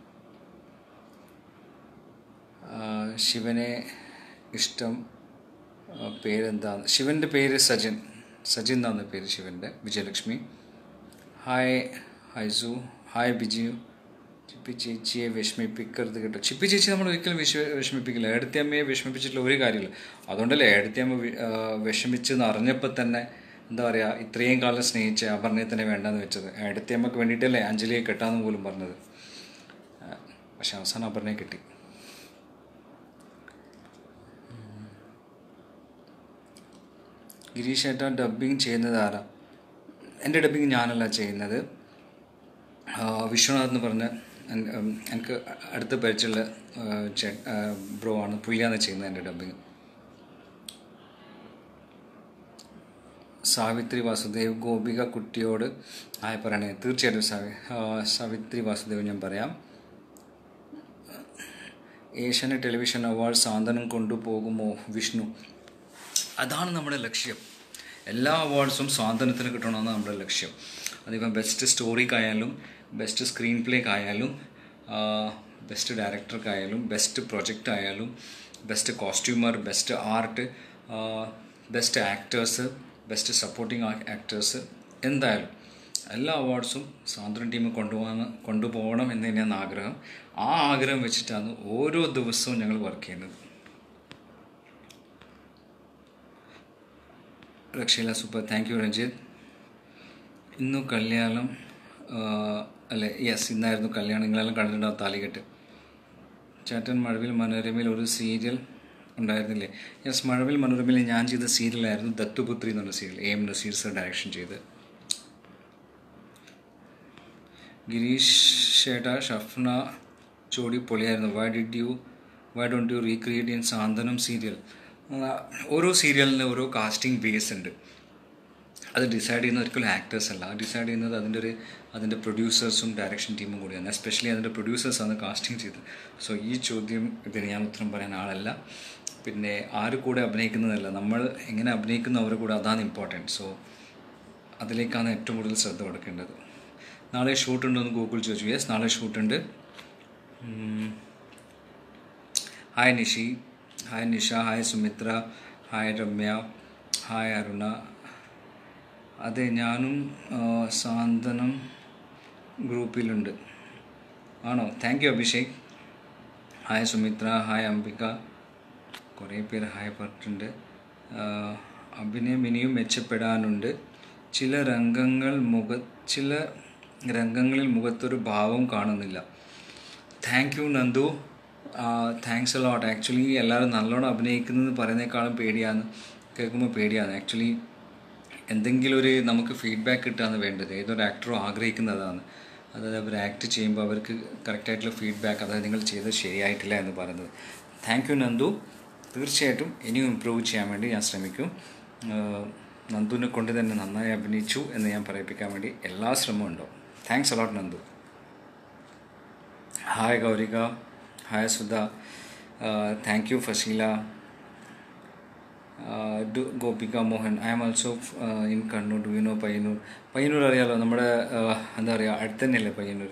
ശിവനെ ഇഷ്ടം ആ, പേരെന്താണ് ശിവൻ്റെ പേര് സജിൻ സജിൻ എന്നാണ് പേര് ശിവൻ്റെ വിജയലക്ഷ്മി ഹായ് ഹൈസു ഹായ് ബിജു ചിപ്പി ചേച്ചിയെ വിഷമിപ്പിക്കരുത് കേട്ടോ ചിപ്പി ചേച്ചി നമ്മൾ ഒരിക്കലും വിഷ വിഷമിപ്പിക്കില്ല ഏടത്തിയമ്മയെ വിഷമിപ്പിച്ചിട്ടുള്ള ഒരു കാര്യമില്ല അതുകൊണ്ടല്ലേ ഏടത്തിയമ്മ വി- ആ, വിഷമിച്ചെന്ന് അറിഞ്ഞപ്പോൾ തന്നെ എന്താ പറയുക ഇത്രയും കാലം സ്നേഹിച്ച അപർണയെ തന്നെ വേണ്ടെന്ന് വെച്ചത് ഏടത്തിയമ്മക്ക് വേണ്ടിയിട്ടല്ലേ അഞ്ജലിയെ കെട്ടാന്ന് പോലും പറഞ്ഞത് ആ, പക്ഷെ അവസാനം അപർണയെ കിട്ടി ഗിരീഷ് ഏട്ടാ ഡബ്ബിങ് ചെയ്യുന്നത് ആരാ എൻ്റെ ഡബ്ബിങ് ഞാനല്ല ചെയ്യുന്നത് ആ, വിശ്വനാഥ് എന്ന് പറഞ്ഞ എൻ- ഉം, എനിക്ക് അടുത്ത പരിചയമുള്ള ആ, ചേ ബ്രോ ആണ് പുള്ളിയാണ് ചെയ്യുന്നത് എൻ്റെ ഡബ്ബിങ് സാവിത്രി വാസുദേവ് ഗോപിക കുട്ടിയോട് ആയി പറയണേ തീർച്ചയായിട്ടും സാവി ആ, സാവിത്രി വാസുദേവ് ഞാൻ പറയാം ഏഷ്യാനെറ്റ് ടെലിവിഷൻ അവാർഡ് സാന്ത്വനം കൊണ്ടുപോകുമോ വിഷ്ണു അതാണ് നമ്മുടെ ലക്ഷ്യം എല്ലാ അവാർഡ്സും സ്വാതന്ത്ര്യത്തിന് കിട്ടണമെന്ന് നമ്മുടെ ലക്ഷ്യം അതിപ്പം ബെസ്റ്റ് സ്റ്റോറിക്കായാലും ബെസ്റ്റ് സ്ക്രീൻ പ്ലേക്കായാലും ബെസ്റ്റ് ഡയറക്ടർക്കായാലും ബെസ്റ്റ് പ്രൊജക്റ്റ് ആയാലും best costumer best art best actors best supporting actors എന്തായാലും എല്ലാ അവാർഡ്സും സ്വാതന്ത്ര്യം ടീം കൊണ്ടുപോകാൻ കൊണ്ടുപോകണം എന്ന് തന്നെയാണ് ആഗ്രഹം ആ ആഗ്രഹം വെച്ചിട്ടാണ് ഓരോ ദിവസവും ഞങ്ങൾ വർക്ക് ചെയ്യുന്നത് രക്ഷയില്ല സൂപ്പർ താങ്ക് യു രഞ്ജിത്ത് ഇന്നു കല്യാണം ആ, അല്ലെ യെസ് ഇന്നായിരുന്നു കല്യാണം നിങ്ങളെല്ലാം കണ്ടിട്ടുണ്ടാവും താലികെട്ട് ചേട്ടൻ മഴവിൽ മനോരമയിൽ ഒരു സീരിയൽ ഉണ്ടായിരുന്നില്ലേ യെസ് മഴവിൽ മനോരമയിൽ ഞാൻ ചെയ്ത സീരിയലായിരുന്നു ദത്തുപുത്രി എന്ന് പറഞ്ഞ serial M Nazeer sir direction ചെയ്ത് ഗിരീഷ് ചേട്ടാ ഷഫ്ന ചോടി പൊളിയായിരുന്നു why did you why don't you recreate in Santhwanam serial ഓരോ സീരിയലിന് ഓരോ കാസ്റ്റിംഗ് ബേസ് ഉണ്ട് അത് ഡിസൈഡ് ചെയ്യുന്നത് ഒരിക്കലും ആക്ടേഴ്സ് അല്ല ഡിസൈഡ് ചെയ്യുന്നത് അതിൻ്റെ ഒരു അതിൻ്റെ പ്രൊഡ്യൂസേഴ്സും ഡയറക്ഷൻ ടീമും കൂടിയാണ് എസ്പെഷ്യലി അതിൻ്റെ പ്രൊഡ്യൂസേഴ്സാണ് കാസ്റ്റിംഗ് ചെയ്തത് സോ ഈ ചോദ്യം ഇതിന് ഞാൻ ഉത്തരം പറയാൻ ആളല്ല പിന്നെ ആര് കൂടെ അഭിനയിക്കുന്നതല്ല നമ്മൾ എങ്ങനെ അഭിനയിക്കുന്നു അവരുടെ കൂടെ അതാണ് ഇമ്പോർട്ടൻറ്റ് സോ അതിലേക്കാണ് ഏറ്റവും കൂടുതൽ ശ്രദ്ധ കൊടുക്കേണ്ടത് നാളെ ഷൂട്ട് ഉണ്ടോ എന്ന് ഗൂഗിൾ ചോദിച്ചു യെസ് നാളെ ഷൂട്ടുണ്ട് hi Nishi hi Nisha hi Sumitra hi Ramya hi Aruna അതെ ഞാനും ആ, സാന്ത്വനം ഗ്രൂപ്പിലുണ്ട് ആണോ thank you Abhishek hi Sumitra hi Ambika കുറേ പേര് ഹായ് പറഞ്ഞിട്ടുണ്ട് ആ, അഭിനയം ഇനിയും മെച്ചപ്പെടാനുണ്ട് ചില രംഗങ്ങൾ മുഖ ചില രംഗങ്ങളിൽ മുഖത്തൊരു ഭാവം കാണുന്നില്ല thank you Nandu thanks a lot actually എല്ലാവരും നല്ലോണം അഭിനയിക്കുന്നത് പറയുന്നേക്കാളും പേടിയാണ് കേൾക്കുമ്പോൾ പേടിയാണ് ആക്ച്വലി എന്തെങ്കിലും ഒരു നമുക്ക് ഫീഡ്ബാക്ക് കിട്ടുകയാണ് വേണ്ടത് ഏതൊരു ആക്ടറും ആഗ്രഹിക്കുന്നതാണ് അതായത് അവർ ആക്ട് ചെയ്യുമ്പോൾ അവർക്ക് കറക്റ്റായിട്ടുള്ള ഫീഡ്ബാക്ക് അതായത് നിങ്ങൾ ചെയ്തത് ശരിയായിട്ടില്ല എന്ന് പറയുന്നത് താങ്ക് യു നന്ദു തീർച്ചയായിട്ടും ഇനിയും ഇമ്പ്രൂവ് ചെയ്യാൻ വേണ്ടി ഞാൻ ശ്രമിക്കും ആഹ് നന്ദുവിനെ കൊണ്ട് തന്നെ നന്നായി അഭിനയിച്ചു എന്ന് ഞാൻ പറയിപ്പിക്കാൻ വേണ്ടി എല്ലാ ശ്രമവും ഉണ്ടാവും thanks a lot Nandu hi Gaurika hi Sudha thank you Fazeela ഡു Gopika Mohan I am also in Kannur do you know Payyanur Payyanur അറിയാലോ നമ്മുടെ uh, എന്താ പറയുക അടുത്ത് തന്നെയല്ലേ പയ്യന്നൂർ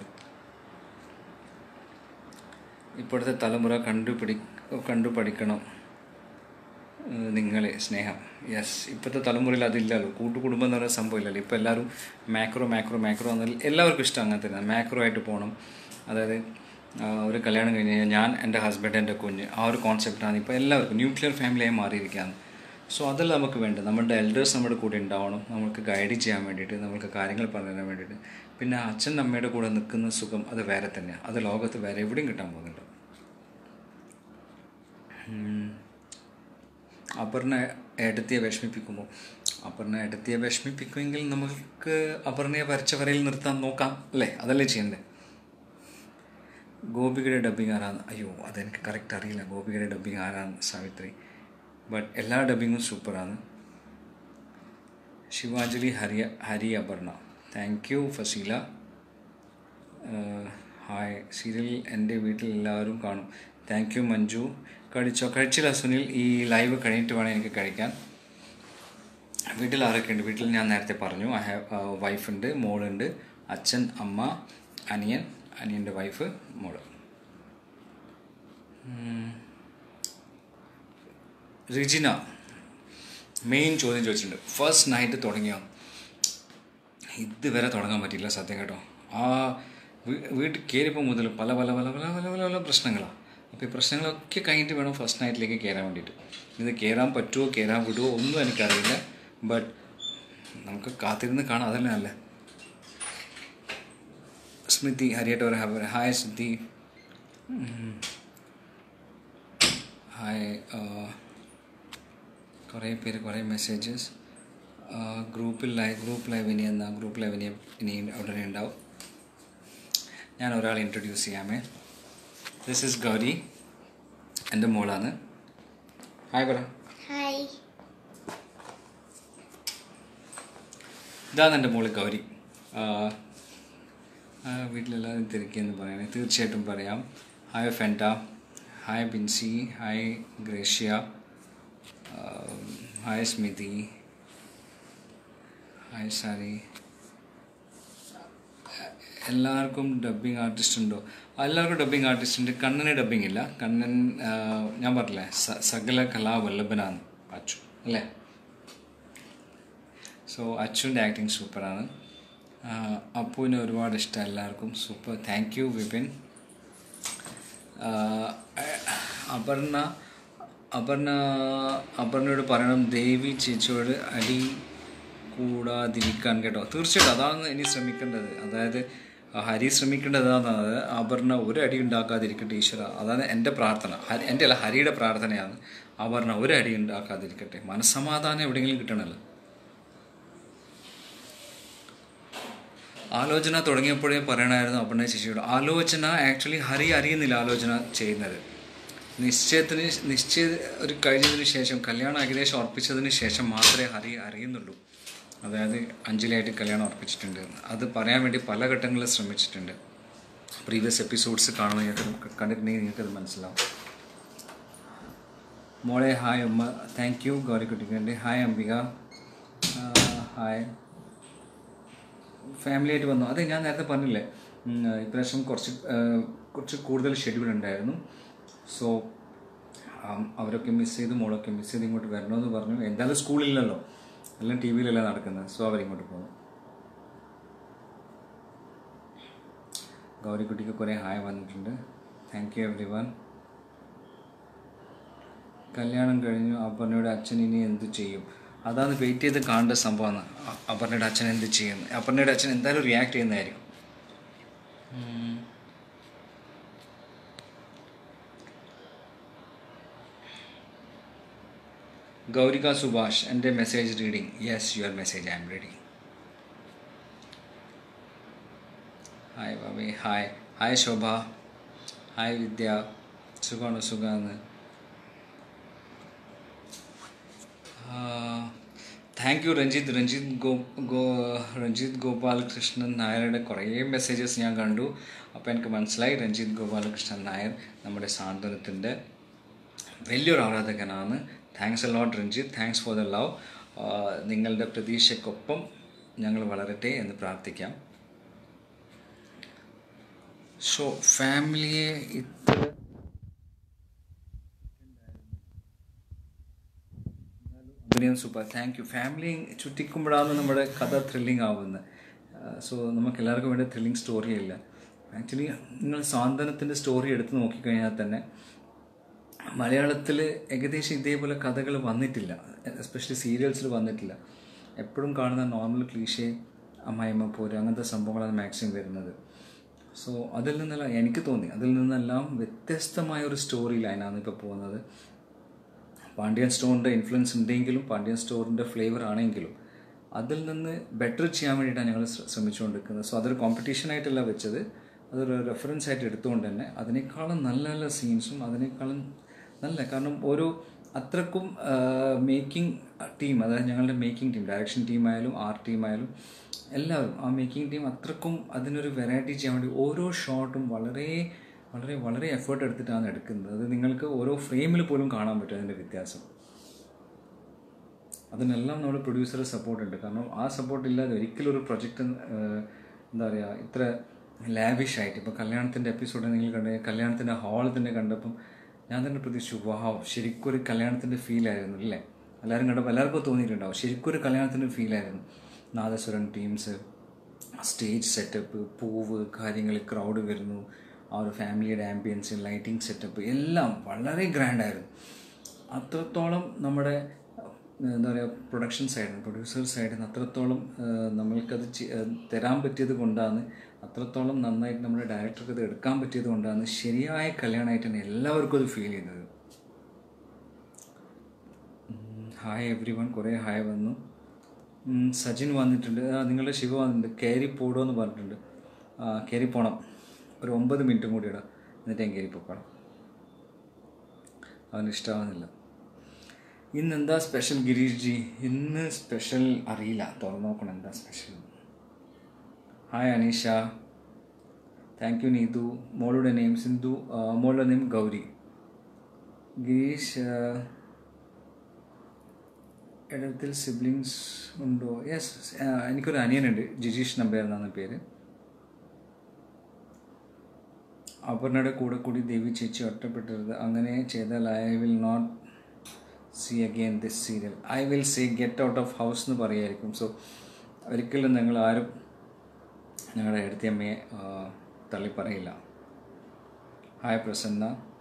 ഇപ്പോഴത്തെ തലമുറ കണ്ടുപിടി കണ്ടു പഠിക്കണം ഏഹ് നിങ്ങളെ സ്നേഹം യെസ് ഇപ്പോഴത്തെ തലമുറയിൽ അതില്ലല്ലോ കൂട്ടുകുടുംബം എന്ന് പറയുന്ന സംഭവം ഇല്ലല്ലോ ഇപ്പോൾ എല്ലാവരും മാക്രോ മാക്രോ മാക്രോ എന്നാൽ എല്ലാവർക്കും ഇഷ്ടം അങ്ങനെ തന്നെ മാക്രോ ആയിട്ട് പോകണം അതായത് ആ, ഒരു കല്യാണം കഴിഞ്ഞ് കഴിഞ്ഞാൽ ഞാൻ എൻ്റെ ഹസ്ബൻഡ് എൻ്റെ കുഞ്ഞ് ആ ഒരു കോൺസെപ്റ്റാണ് ഇപ്പോൾ എല്ലാവർക്കും ന്യൂക്ലിയർ ഫാമിലിയായി മാറിയിരിക്കുകയാണ് സോ അതല്ല നമുക്ക് വേണ്ടത് നമ്മുടെ എൽഡേഴ്സ് നമ്മുടെ കൂടെ ഉണ്ടാവണം നമുക്ക് ഗൈഡ് ചെയ്യാൻ വേണ്ടിയിട്ട് നമുക്ക് കാര്യങ്ങൾ പറഞ്ഞു തരാൻ വേണ്ടിയിട്ട് പിന്നെ അച്ഛൻ അമ്മയുടെ കൂടെ നിൽക്കുന്ന സുഖം അത് വേറെ തന്നെയാണ് അത് ലോകത്ത് വേറെ എവിടെയും കിട്ടാൻ പോകുന്നുണ്ട് ഉം. അപർണ ഏട്ടത്തിയെ വിഷമിപ്പിക്കുമോ അപർണ ഏട്ടത്തിയെ വിഷമിപ്പിക്കുമെങ്കിൽ നമുക്ക് അപർണയെ വരച്ച വരയിൽ നിർത്താൻ നോക്കാം അല്ലേ അതല്ലേ ചെയ്യണ്ടേ ഗോപികയുടെ ഡബ്ബിങ് ആരാണ് അയ്യോ അതെനിക്ക് കറക്റ്റ് അറിയില്ല ഗോപികയുടെ ഡബ്ബിങ് ആരാണ് സാവിത്രി ബട്ട് എല്ലാ ഡബ്ബിങ്ങും സൂപ്പറാണ് ശിവാഞ്ജലി ഹരിയ Hari Aparna thank you Faseela hi serial എൻ്റെ വീട്ടിൽ എല്ലാവരും കാണും താങ്ക് യു മഞ്ജു കഴിച്ചോ കഴിച്ചില്ല സുനിൽ ഈ ലൈവ് കഴിഞ്ഞിട്ട് വേണം എനിക്ക് കഴിക്കാൻ വീട്ടിൽ ആരൊക്കെ ഉണ്ട് വീട്ടിൽ ഞാൻ നേരത്തെ പറഞ്ഞു ഐ ഹാവ് വൈഫുണ്ട് മോളുണ്ട് അച്ഛൻ അമ്മ അനിയൻ അനിയൻ്റെ വൈഫ് മോള് ഉം. റിജിന മെയിൻ ചോദ്യം ചോദിച്ചിട്ടുണ്ട് ഫസ്റ്റ് നൈറ്റ് തുടങ്ങിയോ ഇതുവരെ തുടങ്ങാൻ പറ്റിയില്ല സത്യം കേട്ടോ ആ വീ- വീട്ടിൽ കയറിയപ്പോൾ മുതൽ പല പല പല പല പല പല പല പ്രശ്നങ്ങളാണ് അപ്പോൾ ഈ പ്രശ്നങ്ങളൊക്കെ കഴിഞ്ഞിട്ട് വേണം ഫസ്റ്റ് നൈറ്റിലേക്ക് കയറാൻ വേണ്ടിയിട്ട് ഇത് കയറാൻ പറ്റുമോ കയറാൻ വിടുമോ ഒന്നും എനിക്കറിയില്ല ബട്ട് നമുക്ക് കാത്തിരുന്ന് കാണാം അതല്ലേ നല്ല സ്മൃതി ഹരിയായിട്ട് ഒരു ഹായ് ഹായ് സ്മൃതി ഉം. ഹായ് കുറേ പേര് കുറേ മെസ്സേജസ് ഗ്രൂപ്പിൽ ലൈവ് ഗ്രൂപ്പ് ലൈവ് ഇനി എന്നാ ഗ്രൂപ്പ് ലൈവ് ഇനി ഇനി ഉടനെ ഉണ്ടാവും ഞാൻ ഒരാളെ ഇൻട്രൊഡ്യൂസ് ചെയ്യാമേ ദിസ് ഇസ് ഗൗരി എൻ്റെ മോളാണ് ഹായ് പറ ഹായ് ഇതാണ് എൻ്റെ മോള് ഗൗരി ആ, ആ, വീട്ടിലെല്ലാവരും തിരക്കിയെന്ന് പറയണേ തീർച്ചയായിട്ടും പറയാം hi Fenta hi Binsy hi Gracia ആ, ഹായ് സ്മിതി ഹായ് സാരി എല്ലാവർക്കും ഡബ്ബിംഗ് ആർട്ടിസ്റ്റ് ഉണ്ടോ എല്ലാവർക്കും ഡബ്ബിംഗ് ആർട്ടിസ്റ്റ് ഉണ്ട് കണ്ണന് ഡബ്ബിംഗ് ഇല്ല കണ്ണൻ ആ, ഞാൻ പറഞ്ഞില്ലേ സ- സകല കലാവല്ലഭനാണ് അച്ചു അല്ലേ സോ അച്ചുവിൻ്റെ ആക്ടിങ് സൂപ്പറാണ് അപ്പുവിനെ ഒരുപാട് ഇഷ്ടം എല്ലാവർക്കും സൂപ്പർ താങ്ക് യു വിപിൻ ആ, അപർണ അപർണ അപർണയോട് പറയണം ദേവി ചേച്ചിയോട് അടി കൂടാതിരിക്കാൻ കേട്ടോ തീർച്ചയായിട്ടും അതാണ് ഇനി ശ്രമിക്കേണ്ടത് അതായത് ഹരി ശ്രമിക്കേണ്ടത് അതാണ് അപർണ ഒരു അടി ഉണ്ടാക്കാതിരിക്കട്ടെ ഈശ്വര അതാണ് എൻ്റെ പ്രാർത്ഥന ഹരി എൻ്റെ അല്ല ഹരിയുടെ പ്രാർത്ഥനയാണ് അപർണ ഒരു അടി ഉണ്ടാക്കാതിരിക്കട്ടെ മനസ്സമാധാനം എവിടെയെങ്കിലും കിട്ടണമല്ലോ ആലോചന തുടങ്ങിയപ്പോഴേ പറയണമായിരുന്നു അപർണ ചേച്ചിയോട് ആലോചന ആക്ച്വലി ഹരി അറിയുന്നില്ല ആലോചന ചെയ്യുന്നത് നിശ്ചയത്തിന് നിശ്ചയ ഒരു കഴിഞ്ഞതിന് ശേഷം കല്യാണം ഏകദേശം ഉറപ്പിച്ചതിന് ശേഷം മാത്രമേ ഹരി അറിയുന്നുള്ളൂ അതായത് അഞ്ജലിയായിട്ട് കല്യാണം ഉറപ്പിച്ചിട്ടുണ്ട് എന്ന്. അത് പറയാൻ വേണ്ടി പല ഘട്ടങ്ങളിൽ ശ്രമിച്ചിട്ടുണ്ട് പ്രീവിയസ് എപ്പിസോഡ്സ് കാണുമ്പോൾ നിങ്ങൾക്ക് കണ്ടിട്ടുണ്ടെങ്കിൽ നിങ്ങൾക്കത് മനസ്സിലാവും മോളെ ഹായ് അമ്മ താങ്ക് യു ഗൗരിക്കുട്ടിക്കൻ്റെ ഹായ് അംബിക ആ, ഹായ് ഫാമിലി ആയിട്ട് വന്നു അതെ ഞാൻ നേരത്തെ പറഞ്ഞില്ലേ ഉം, ഇപ്രാവശ്യം കുറച്ച് ആ, കുറച്ച് കൂടുതൽ ഷെഡ്യൂൾ ഉണ്ടായിരുന്നു സോ അവരൊക്കെ മിസ് ചെയ്ത് മോളൊക്കെ മിസ് ചെയ്ത് ഇങ്ങോട്ട് വരണമെന്ന് പറഞ്ഞു എന്തായാലും സ്കൂളില്ലല്ലോ എല്ലാം ടി വിയിലല്ല നടക്കുന്നത് സോ അവരിങ്ങോട്ട് പോകുന്നു ഗൗരിക്കുട്ടിക്ക് കുറേ ഹായ് വന്നിട്ടുണ്ട് താങ്ക് യു എവ്രി വൺ കല്യാണം കഴിഞ്ഞു അപർണയുടെ അച്ഛൻ ഇനി എന്ത് ചെയ്യും അതാണ് വെയിറ്റ് ചെയ്ത് കാണേണ്ട സംഭവമാണ് അ- അപർണയുടെ അച്ഛൻ എന്ത് ചെയ്യും അപർണയുടെ അച്ഛൻ എന്തായാലും റിയാക്ട് ചെയ്യുന്നതായിരിക്കും ഉം. ഗൗരിക സുഭാഷ് എൻ്റെ message reading yes your message I am reading hi Babi hi hi Shobha hi Vidya സുഖമാണ് സുഖമാണ് താങ്ക് യു രഞ്ജിത്ത് രഞ്ജിത്ത് ഗോ ഗോ രഞ്ജിത്ത് ഗോപാലകൃഷ്ണൻ നായരുടെ കുറേ മെസ്സേജസ് ഞാൻ കണ്ടു അപ്പോൾ എനിക്ക് മനസ്സിലായി രഞ്ജിത്ത് ഗോപാലകൃഷ്ണൻ നായർ നമ്മുടെ സാന്ത്വനത്തിൻ്റെ വലിയൊരു ആരാധകനാണ് thanks a lot Ranjith thanks for the love നിങ്ങളുടെ പ്രതീക്ഷയ്ക്കൊപ്പം ഞങ്ങൾ വളരട്ടെ എന്ന് പ്രാർത്ഥിക്കാം സോ ഫാമിലിയെ ഇത്ര അഭിനയം സൂപ്പർ താങ്ക് യു ഫാമിലി ചുറ്റിക്കുമ്പോഴാണ് നമ്മുടെ കഥ ത്രില്ലിംഗ് ആവുന്നത് സോ നമുക്ക് എല്ലാവർക്കും വേണ്ടി ത്രില്ലിംഗ് സ്റ്റോറി ഇല്ല ആക്ച്വലി നിങ്ങൾ സാന്ത്വനത്തിൻ്റെ സ്റ്റോറി എടുത്ത് നോക്കിക്കഴിഞ്ഞാൽ തന്നെ മലയാളത്തിൽ ഏകദേശം ഇതേപോലെ കഥകൾ വന്നിട്ടില്ല എസ്പെഷ്യലി സീരിയൽസിൽ വന്നിട്ടില്ല എപ്പോഴും കാണുന്ന നോർമൽ ക്ലീഷേ അമ്മായിമ്മ പോര് അങ്ങനത്തെ സംഭവങ്ങളാണ് മാക്സിമം വരുന്നത് സോ അതിൽ നിന്നെല്ലാം എനിക്ക് തോന്നി അതിൽ നിന്നെല്ലാം വ്യത്യസ്തമായ ഒരു സ്റ്റോറി ലൈനാണ് ഇപ്പോൾ പോകുന്നത് പാണ്ഡ്യൻ സ്റ്റോറിൻ്റെ ഇൻഫ്ലുവൻസ് ഉണ്ടെങ്കിലും പാണ്ഡ്യൻ സ്റ്റോറിൻ്റെ ഫ്ലേവർ ആണെങ്കിലും അതിൽ നിന്ന് ബെറ്റർ ചെയ്യാൻ വേണ്ടിയിട്ടാണ് ഞങ്ങൾ ശ്ര- ശ്രമിച്ചുകൊണ്ടിരിക്കുന്നത് സോ അതൊരു കോമ്പറ്റീഷൻ ആയിട്ടല്ല വെച്ചത് അതൊരു റെഫറൻസ് ആയിട്ട് എടുത്തുകൊണ്ട് തന്നെ അതിനേക്കാളും നല്ല നല്ല സീൻസും അതിനേക്കാളും നല്ല കാരണം ഓരോ അത്രക്കും മേക്കിംഗ് ടീം അതായത് ഞങ്ങളുടെ മേക്കിംഗ് ടീം ഡയറക്ഷൻ ടീമായാലും ആർട്ട് ടീമായാലും എല്ലാവരും ആ മേക്കിംഗ് ടീം അത്രക്കും അതിനൊരു വെറൈറ്റി ചെയ്യാൻ വേണ്ടി ഓരോ ഷോട്ടും വളരെ വളരെ വളരെ എഫേർട്ട് എടുത്തിട്ടാണ് എടുക്കുന്നത് അത് നിങ്ങൾക്ക് ഓരോ ഫ്രെയിമിൽ പോലും കാണാൻ പറ്റും അതിൻ്റെ വ്യത്യാസം അതിനെല്ലാം നമ്മുടെ പ്രൊഡ്യൂസർ സപ്പോർട്ട് ഉണ്ട് കാരണം ആ സപ്പോർട്ട് ഇല്ലാതെ ഒരിക്കലും ഒരു പ്രൊജക്റ്റ് എന്താ പറയുക ഇത്ര ലാവിഷ് ആയിട്ട് ഇപ്പോൾ കല്യാണത്തിൻ്റെ എപ്പിസോഡ് നിങ്ങൾ കണ്ട കല്യാണത്തിൻ്റെ ഹാൾ തന്നെ കണ്ടപ്പം ഞാൻ തന്നെ പ്രതീക്ഷിച്ചു വാവ് ശരിക്കും ഒരു കല്യാണത്തിൻ്റെ ഫീലായിരുന്നു അല്ലേ എല്ലാവരും കണ്ടപ്പോൾ എല്ലാവർക്കും തോന്നിയിട്ടുണ്ടാവും ശരിക്കും ഒരു കല്യാണത്തിൻ്റെ ഫീലായിരുന്നു നാദസ്വരം ടീംസ് സ്റ്റേജ് സെറ്റപ്പ് പൂവ് കാര്യങ്ങൾ ക്രൗഡ് വരുന്നു ആ ഒരു ഫാമിലിയുടെ ആംബിയൻസ് ലൈറ്റിംഗ് സെറ്റപ്പ് എല്ലാം വളരെ ഗ്രാൻഡായിരുന്നു അത്രത്തോളം നമ്മുടെ ഏഹ്, എന്താ പറയുക പ്രൊഡക്ഷൻ സൈഡിൽ പ്രൊഡ്യൂസർ സൈഡിൽ നിന്ന് അത്രത്തോളം ഏഹ്, നമ്മൾക്കത് ചെ- ഏഹ്, തരാൻ പറ്റിയത് കൊണ്ടാണ് അത്രത്തോളം നന്നായിട്ട് നമ്മുടെ ഡയറക്ടർക്ക് അത് എടുക്കാൻ പറ്റിയത് കൊണ്ടാണ് ശരിയായ കല്യാണമായിട്ട് തന്നെ എല്ലാവർക്കും അത് ഫീൽ ചെയ്യുന്നത് ഹായ് എവ്രി വൺ കുറേ ഹായ് വന്നു ഉം, സജിൻ വന്നിട്ടുണ്ട് ആ, നിങ്ങളുടെ ശിവ വന്നിട്ടുണ്ട് കയറി പോടോ എന്ന് പറഞ്ഞിട്ടുണ്ട് ആ കയറി പോണം ഒരു ഒമ്പത് മിനിറ്റും കൂടി ഇടാം എന്നിട്ട് ഞാൻ കയറി പോക്കണം അവന് ഇഷ്ടമാവുന്നില്ല ഇന്ന് എന്താ സ്പെഷ്യൽ ഗിരീഷ് ജി ഇന്ന് സ്പെഷ്യൽ അറിയില്ല തുറന്നു നോക്കണം എന്താ special hi Aneesha thank you Neethu മോളുടെ നെയിം സിന്ധു ആ, മോളുടെ നെയിം ഗൗരി ഗിരീഷ് ആ, ഇടത്തിൽ സിബ്ലിങ്സ് ഉണ്ടോ യെസ് എനിക്കൊരു അനിയനുണ്ട് ജിജീഷ് നമ്പർ എന്നാണ് പേര് അപർണയുടെ കൂടെ കൂടി ദേവി ചേച്ചി ഒറ്റപ്പെട്ടത് അങ്ങനെ ചെയ്താൽ I will not see again this serial I will see get out of house എന്ന് പറയായിരിക്കും സോ ഒരിക്കലും നിങ്ങൾ ആരും ഞങ്ങളുടെ അടുത്തമ്മയെ തള്ളി പറയില്ല ഹായ് പ്രസന്ന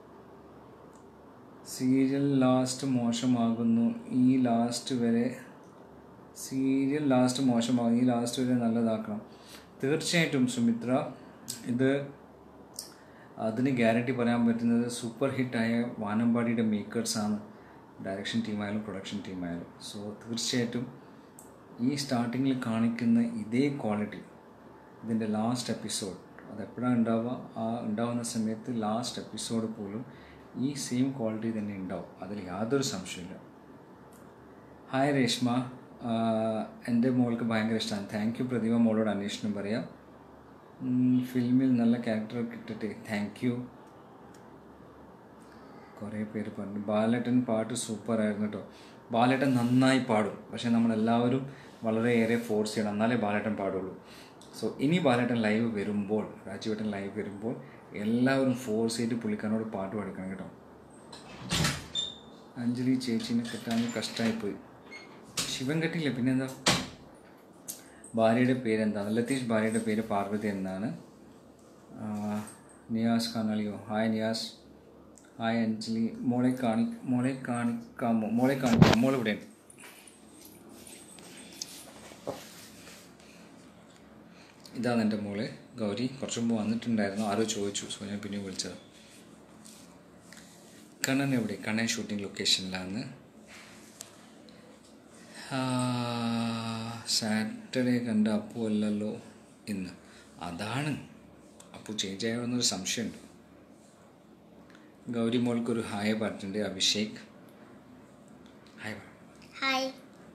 സീരിയൽ ലാസ്റ്റ് മോശമാകുന്നു ഈ ലാസ്റ്റ് വരെ സീരിയൽ ലാസ്റ്റ് മോശമാകുന്നു ഈ ലാസ്റ്റ് വരെ നല്ലതാക്കണം തീർച്ചയായിട്ടും സുമിത്ര ഇത് അതിന് ഗ്യാരണ്ടി പറയാൻ പറ്റുന്നത് സൂപ്പർ ഹിറ്റായ വാനമ്പാടിയുടെ മേക്കേഴ്സാണ് ഡയറക്ഷൻ ടീമായാലും പ്രൊഡക്ഷൻ ടീമായാലും സോ തീർച്ചയായിട്ടും ഈ സ്റ്റാർട്ടിങ്ങിൽ കാണിക്കുന്ന ഇതേ ക്വാളിറ്റി ഇതിൻ്റെ ലാസ്റ്റ് എപ്പിസോഡ് അത് എപ്പോഴാണ് ഉണ്ടാവുക ആ ഉണ്ടാവുന്ന സമയത്ത് ലാസ്റ്റ് എപ്പിസോഡ് പോലും ഈ സെയിം ക്വാളിറ്റി തന്നെ ഉണ്ടാവും അതിൽ യാതൊരു സംശയമില്ല ഹായ് രേഷ്മ എൻ്റെ മോൾക്ക് ഭയങ്കര ഇഷ്ടമാണ് താങ്ക് യു പ്രതിഭ മോളോട് അന്വേഷണം പറയാം ഫിലിമിൽ നല്ല ക്യാരക്ടർ കിട്ടട്ടെ താങ്ക് യു കുറേ പേര് പറഞ്ഞു ബാലേട്ടൻ പാട്ട് സൂപ്പർ ആയിരുന്നു കേട്ടോ ബാലേട്ടൻ നന്നായി പാടും പക്ഷേ നമ്മളെല്ലാവരും വളരെയേറെ ഫോഴ്സ് ചെയ്യണം എന്നാലേ ബാലേട്ടൻ പാടുള്ളൂ സോ ഇനി ബാലേട്ടൻ ലൈവ് വരുമ്പോൾ രാജുവേട്ടൻ ലൈവ് വരുമ്പോൾ എല്ലാവരും ഫോഴ്സ് ചെയ്ത് പുള്ളിക്കാരനോട് പാട്ട് പാടിക്കണം കേട്ടോ അഞ്ജലി ചേച്ചീനെ കിട്ടാൻ കഷ്ടമായിപ്പോയി ശിവൻ കെട്ടിയില്ല പിന്നെന്താ ഭാര്യയുടെ പേരെന്താണ് ലതീഷ് ഭാര്യയുടെ പേര് പാർവതി എന്നാണ് ആ, നിയാസ് കാണാളിയോ ഹായ് നിയാസ് ഹായ് അഞ്ജലി മോളെ കാണി മോളെ കാണിക്കാമോ മോളെ കാണിക്കാം മോൾ ഇവിടെ ഇതാണ് എൻ്റെ മോള് ഗൗരി കുറച്ച് മുമ്പ് വന്നിട്ടുണ്ടായിരുന്നു ആരോ ചോദിച്ചു സോ ഞാൻ പിന്നെ വിളിച്ചത് കണ്ണൻ എവിടെ കണ്ണൻ ഷൂട്ടിംഗ് ലൊക്കേഷനിലാണ് സാറ്റർഡേ കണ്ട അപ്പു അല്ലല്ലോ ഇന്ന് അതാണ് അപ്പു ചേഞ്ച് ആയോ എന്നൊരു സംശയമുണ്ട് ഗൗരി മോൾക്കൊരു ഹായ് പറഞ്ഞിട്ടുണ്ട് അഭിഷേക് ഹായ് പറ ഹായ്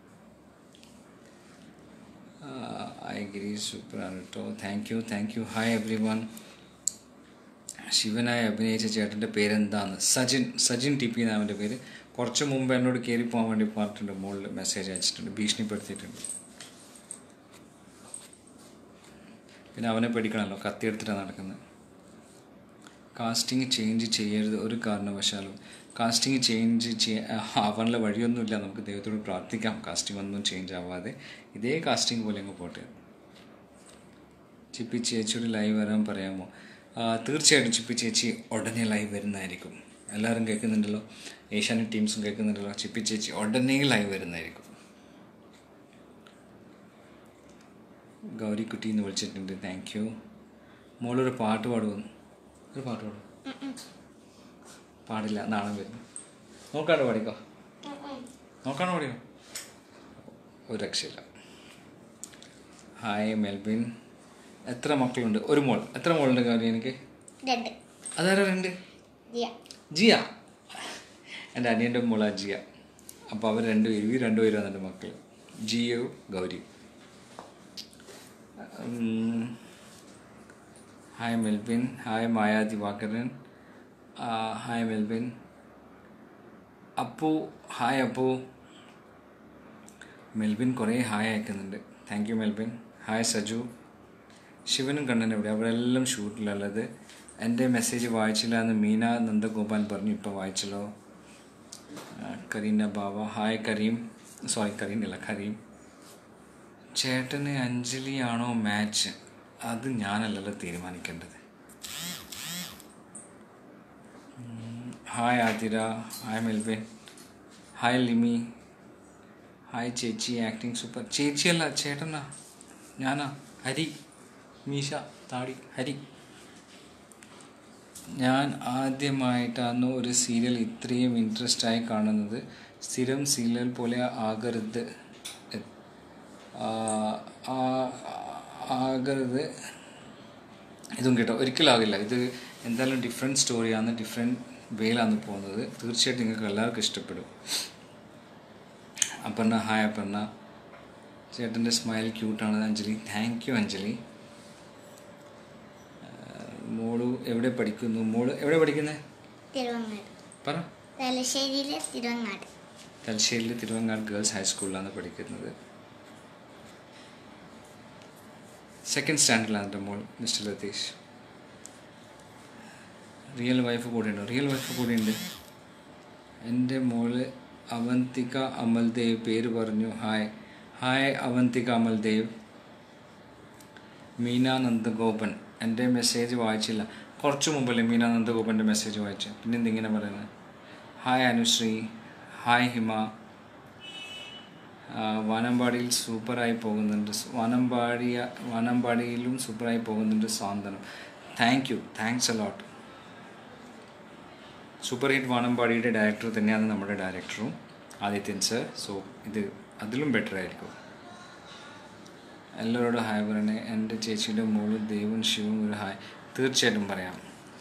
ഐ ഗിരി സൂപ്പറാണ് കേട്ടോ thank you thank you hi everyone ശിവനായി അഭിനയിച്ച ചേട്ടൻ്റെ പേരെന്താന്ന് സജിൻ സജിൻ ടി പി എന്നാണ് അവൻ്റെ പേര് കുറച്ച് മുമ്പ് എന്നോട് കയറി പോകാൻ വേണ്ടി പറഞ്ഞിട്ടുണ്ട് മുകളിൽ മെസ്സേജ് അയച്ചിട്ടുണ്ട് ഭീഷണിപ്പെടുത്തിയിട്ടുണ്ട് പിന്നെ അവനെ പേടിക്കണമല്ലോ കത്തി എടുത്തിട്ടാണ് നടക്കുന്നത് കാസ്റ്റിംഗ് ചേഞ്ച് ചെയ്യരുത് ഒരു കാരണവശാലും കാസ്റ്റിംഗ് ചേഞ്ച് ചെയ്യ ആവാനുള്ള വഴിയൊന്നുമില്ല നമുക്ക് ദൈവത്തോട് പ്രാർത്ഥിക്കാം കാസ്റ്റിംഗ് ഒന്നും ചേഞ്ച് ആവാതെ ഇതേ കാസ്റ്റിംഗ് പോലെ അങ്ങ് പോട്ടെ ചിപ്പി ചേച്ചിയോട് ലൈവ് വരാൻ പറയാമോ ആ, തീർച്ചയായിട്ടും ചിപ്പി ചേച്ചി ഉടനെ ലൈവ് വരുന്നതായിരിക്കും എല്ലാവരും കേൾക്കുന്നുണ്ടല്ലോ ഏഷ്യാനെറ്റ് ടീംസും കേൾക്കുന്നുണ്ടല്ലോ ചിപ്പി ചേച്ചി ഉടനെ ലൈവ് വരുന്നതായിരിക്കും ഗൗരിക്കുട്ടി എന്ന് വിളിച്ചിട്ടുണ്ട് താങ്ക് യു മോളൊരു പാട്ട് പാടുമെന്ന് ഒരു പാട്ട് പാടും പാടില്ല നാളെ വരുന്നു നോക്കാണ്ട് പാടിക്കോ നോക്കാണ്ട് പാടിക്കോ ഒരു രക്ഷയില്ല ഹായ് മെൽബിൻ എത്ര മക്കളുണ്ട് ഒരു മോൾ എത്ര മോളുണ്ട് ഗൗരി എനിക്ക് രണ്ട് അതാരാ രണ്ട് ജിയ ജിയ എൻ്റെ അനിയൻ്റെ മോളാ ജിയ അപ്പോൾ അവർ രണ്ടുപേരും ഈ രണ്ടുപേരും എൻ്റെ മക്കൾ ജിയോ ഗൗരി ഉം. ഹായ് മെൽബിൻ ഹായ് മായ ദിവാകരൻ ആ, ഹായ് മെൽബിൻ അപ്പു ഹായ് അപ്പു മെൽബിൻ കുറേ ഹായ് അയക്കുന്നുണ്ട് thank you Melbin hi Saju ശിവനും കണ്ണനും ഇവിടെ അവരെല്ലാം ഷൂട്ടിലുള്ളത് എൻ്റെ മെസ്സേജ് വായിച്ചില്ല എന്ന് മീന നന്ദഗോപാൽ പറഞ്ഞു ഇപ്പോൾ വായിച്ചല്ലോ ആ, കരീന ബാവ ഹായ് കരീം സോറി കരീം അല്ല കരീം ചേട്ടന് അഞ്ജലിയാണോ മാച്ച് അത് ഞാനല്ലല്ലോ തീരുമാനിക്കേണ്ടത് ഉം, hi Athira hi Melvin hi Limi hi ചേച്ചി ആക്ടിങ് സൂപ്പർ ചേച്ചിയല്ല ചേട്ടനാ ഞാനാ ഹരി മീശ താടി ഹരി ഞാൻ ആദ്യമായിട്ടാണ് ഒരു സീരിയൽ ഇത്രയും ഇൻട്രസ്റ്റ് ആയി കാണുന്നത് സ്ഥിരം സീരിയൽ പോലെ ആകരുത് ആ, ആ- ആകരുത് ഇതും കേട്ടോ ഒരിക്കലാകില്ല ഇത് എന്തായാലും ഡിഫറെൻറ്റ് സ്റ്റോറിയാണ് ഡിഫറെൻറ്റ് വേയിലാണ് പോകുന്നത് തീർച്ചയായിട്ടും നിങ്ങൾക്ക് എല്ലാവർക്കും ഇഷ്ടപ്പെടും അപർണ ഹായ് അപർണ ചേട്ടൻ്റെ സ്മൈൽ ക്യൂട്ടാണ് അഞ്ജലി താങ്ക് യു അഞ്ജലി ആ, മോളു എവിടെ പഠിക്കുന്നു മോള് എവിടെ പഠിക്കുന്നത് തിരുവങ്ങാട് പറ തലശ്ശേരിയിലെ തിരുവങ്ങാട് തലശ്ശേരിയിൽ തിരുവങ്ങാട് ഗേൾസ് ഹൈസ്കൂളിലാണ് പഠിക്കുന്നത് സെക്കൻഡ് സ്റ്റാൻഡേർഡിലാണ് എൻ്റെ മോൾ മിസ്റ്റർ ലതീഷ് റിയൽ വൈഫ് കൂടെയുണ്ട് റിയൽ വൈഫ് കൂടെയുണ്ട് എൻ്റെ മോള് അവന്തിക അമൽദേവ് പേര് പറഞ്ഞു ഹായ് ഹായ് അവന്തിക അമൽദേവ് മീന നന്ദഗോപൻ എൻ്റെ മെസ്സേജ് വായിച്ചില്ല കുറച്ച് മുമ്പല്ലേ മീന നന്ദഗോപൻ്റെ മെസ്സേജ് വായിച്ചു പിന്നെ എന്തിങ്ങനെ പറയുന്നത് ഹായ് അനുശ്രീ ഹായ് ഹിമ ആ, വാനമ്പാടിയിൽ സൂപ്പറായി പോകുന്നുണ്ട് വാനമ്പാടിയ വാനമ്പാടിയിലും സൂപ്പറായി പോകുന്നുണ്ട് Santhwanam thank you thanks a lot super hit വാനമ്പാടിയുടെ ഡയറക്ടർ തന്നെയാണ് നമ്മുടെ ഡയറക്ടറും ആദിത്യൻ സർ സോ ഇത് അതിലും ബെറ്റർ ആയിരിക്കും എല്ലാവരോടും ഹായ് പറയണേ എൻ്റെ ചേച്ചിയുടെ മോള് ദേവും ശിവും ഒരു ഹായ് തീർച്ചയായിട്ടും പറയാം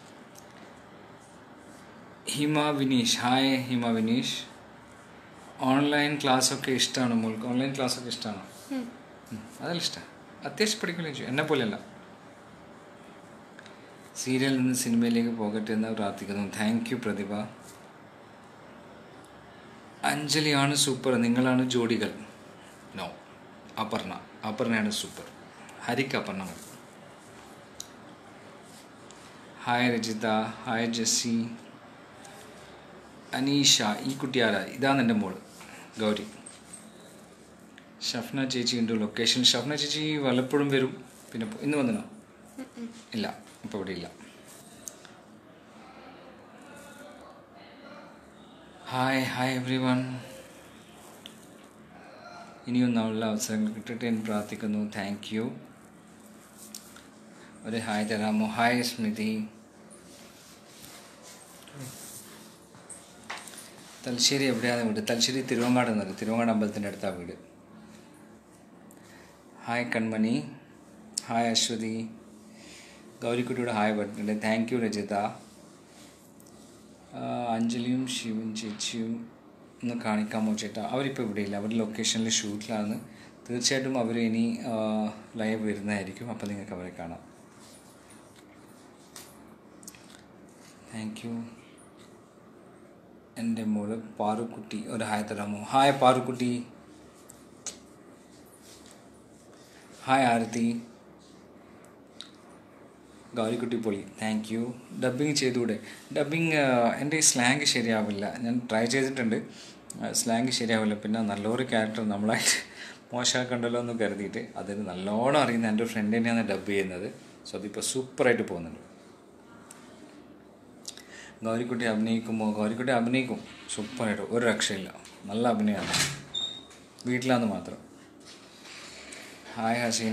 ഹിമ വിനീഷ് ഹായ് ഹിമ വിനീഷ് ഓൺലൈൻ ക്ലാസ്സൊക്കെ ഇഷ്ടമാണ് മോൾക്ക് ഓൺലൈൻ ക്ലാസ്സൊക്കെ ഇഷ്ടമാണോ അതെല്ലാം ഇഷ്ടമാണ് അത്യാവശ്യം പഠിക്കുകയും ചെയ്യും എന്നെ പോലെയല്ല സീരിയലിൽ നിന്ന് സിനിമയിലേക്ക് പോകട്ടെ എന്ന് പ്രാർത്ഥിക്കുന്നു താങ്ക് യു പ്രതിഭ അഞ്ജലിയാണ് സൂപ്പർ നിങ്ങളാണ് ജോഡികൾ നോ അപർണ അപർണയാണ് സൂപ്പർ ഹരിക്ക് അപർണ മതി ഹായ് രജിത ഹായ് ജസ്സി അനീഷ ഈ കുട്ടി ആരാ ഇതാണ് എൻ്റെ മോള് ഗൗരി ഷഫ്ന ചേച്ചി ഉണ്ട് ലൊക്കേഷൻ ഷഫ്ന ചേച്ചി വല്ലപ്പോഴും വരും പിന്നെ പോ- ഇന്ന് വന്നിനോ ഇല്ല ഇപ്പോൾ ഇവിടെ ഇല്ല ഹായ് ഹായ് എവ്രി വൺ ഇനിയും നല്ല അവസരങ്ങൾ കിട്ടട്ടെ എന്ന് പ്രാർത്ഥിക്കുന്നു താങ്ക് യു ഒരു ഹായ് തരാമോ ഹായ് സ്മിതി തലശ്ശേരി എവിടെയാണ് വീട് തലശ്ശേരി തിരുവങ്ങാട് എന്നത് തിരുവങ്ങാട് അമ്പലത്തിൻ്റെ അടുത്താണ് വീട് ഹായ് കൺമണി ഹായ് അശ്വതി ഗൗരിക്കുട്ടിയുടെ ഹായ് പറഞ്ഞിട്ടുണ്ട് താങ്ക് യു രജിത ആ, അഞ്ജലിയും ശിവൻ ചേച്ചിയും ഒന്ന് കാണിക്കാമോ ചേട്ടാ അവരിപ്പോൾ ഇവിടെയില്ല അവർ ലൊക്കേഷനിൽ ഷൂട്ടിലാണ് തീർച്ചയായിട്ടും അവർ ഇനി ലൈവ് വരുന്നതായിരിക്കും അപ്പോൾ നിങ്ങൾക്ക് അവരെ കാണാം താങ്ക് യു എൻ്റെ മോള് പാറുക്കുട്ടി ഒരു ഹായ് തരാമോ ഹായ് പാറുക്കുട്ടി ഹായ് ആരതി ഗൗരിക്കുട്ടി പൊളി താങ്ക് യു ഡബ്ബിങ് ചെയ്തുകൂടെ ഡബ്ബിങ് എൻ്റെ ഈ സ്ലാങ് ശരിയാവില്ല ഞാൻ ട്രൈ ചെയ്തിട്ടുണ്ട് സ്ലാങ് ശരിയാവില്ല പിന്നെ നല്ലൊരു ക്യാരക്ടർ നമ്മളായിട്ട് മോശമാക്കണ്ടല്ലോ എന്ന് കരുതിയിട്ട് അതിന് നല്ലോണം അറിയുന്ന എൻ്റെ ഒരു ഫ്രണ്ട് തന്നെയാണ് ഡബ് ചെയ്യുന്നത് സോ അതിപ്പോൾ സൂപ്പറായിട്ട് പോകുന്നുണ്ട് ഗൗരിക്കുട്ടി അഭിനയിക്കുമോ ഗൗരിക്കുട്ടി അഭിനയിക്കും സൂപ്പറായിട്ട് ഒരു രക്ഷയില്ല നല്ല അഭിനയമാണ് വീട്ടിലാന്ന് മാത്രം ഹായ് ഹസീന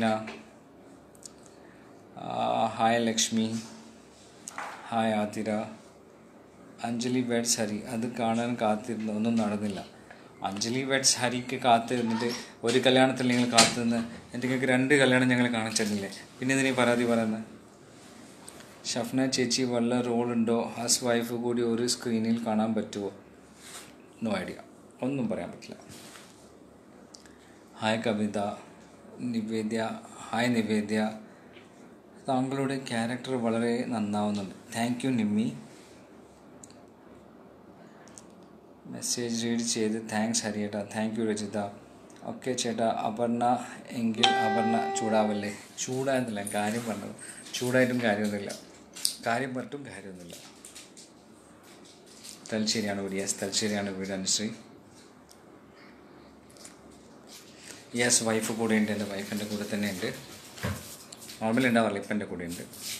ആ, hi Lakshmi hi Athira Anjali weds Hari അത് കാണാൻ കാത്തിരുന്നു ഒന്നും നടന്നില്ല അഞ്ജലി വെഡ്സ് ഹരിക്ക് കാത്തിരുന്നിട്ട് ഒരു കല്യാണത്തിൽ നിങ്ങൾ കാത്തുനിന്ന് എനിക്ക് രണ്ട് കല്യാണം ഞങ്ങൾ കാണിച്ചിരുന്നില്ലേ പിന്നെ ഇതിന് പരാതി പറയുന്നത് ഷഫ്ന ചേച്ചി വല്ല റോളുണ്ടോ ഹസ് വൈഫ് കൂടി ഒരു സ്ക്രീനിൽ കാണാൻ പറ്റുമോ നോ ഐഡിയ ഒന്നും പറയാൻ പറ്റില്ല ഹായ് കവിത നിവേദ്യ ഹായ് നിവേദ്യ താങ്കളുടെ ക്യാരക്ടർ വളരെ നന്നാവുന്നുണ്ട് thank you Nimmi message read ചെയ്ത് താങ്ക്സ് ഹരിയേട്ടാ താങ്ക് യു രജിത ഓക്കെ ചേട്ടാ അപർണ എങ്കിൽ അപർണ ചൂടാവല്ലേ ചൂടായിരുന്നില്ല കാര്യം പറഞ്ഞത് ചൂടായിട്ടും കാര്യമൊന്നുമില്ല കാര്യം പറഞ്ഞിട്ടും കാര്യമൊന്നുമില്ല തലശ്ശേരിയാണ് വീട് യെസ് തലശ്ശേരിയാണ് വീട് അനുശ്രീ യെസ് വൈഫ് കൂടെ ഉണ്ട് എൻ്റെ വൈഫ് എൻ്റെ കൂടെ തന്നെ ഉണ്ട് നോർമലി ഉണ്ടാവാറില്ല ഇപ്പം എൻ്റെ കൂടെ ഉണ്ട്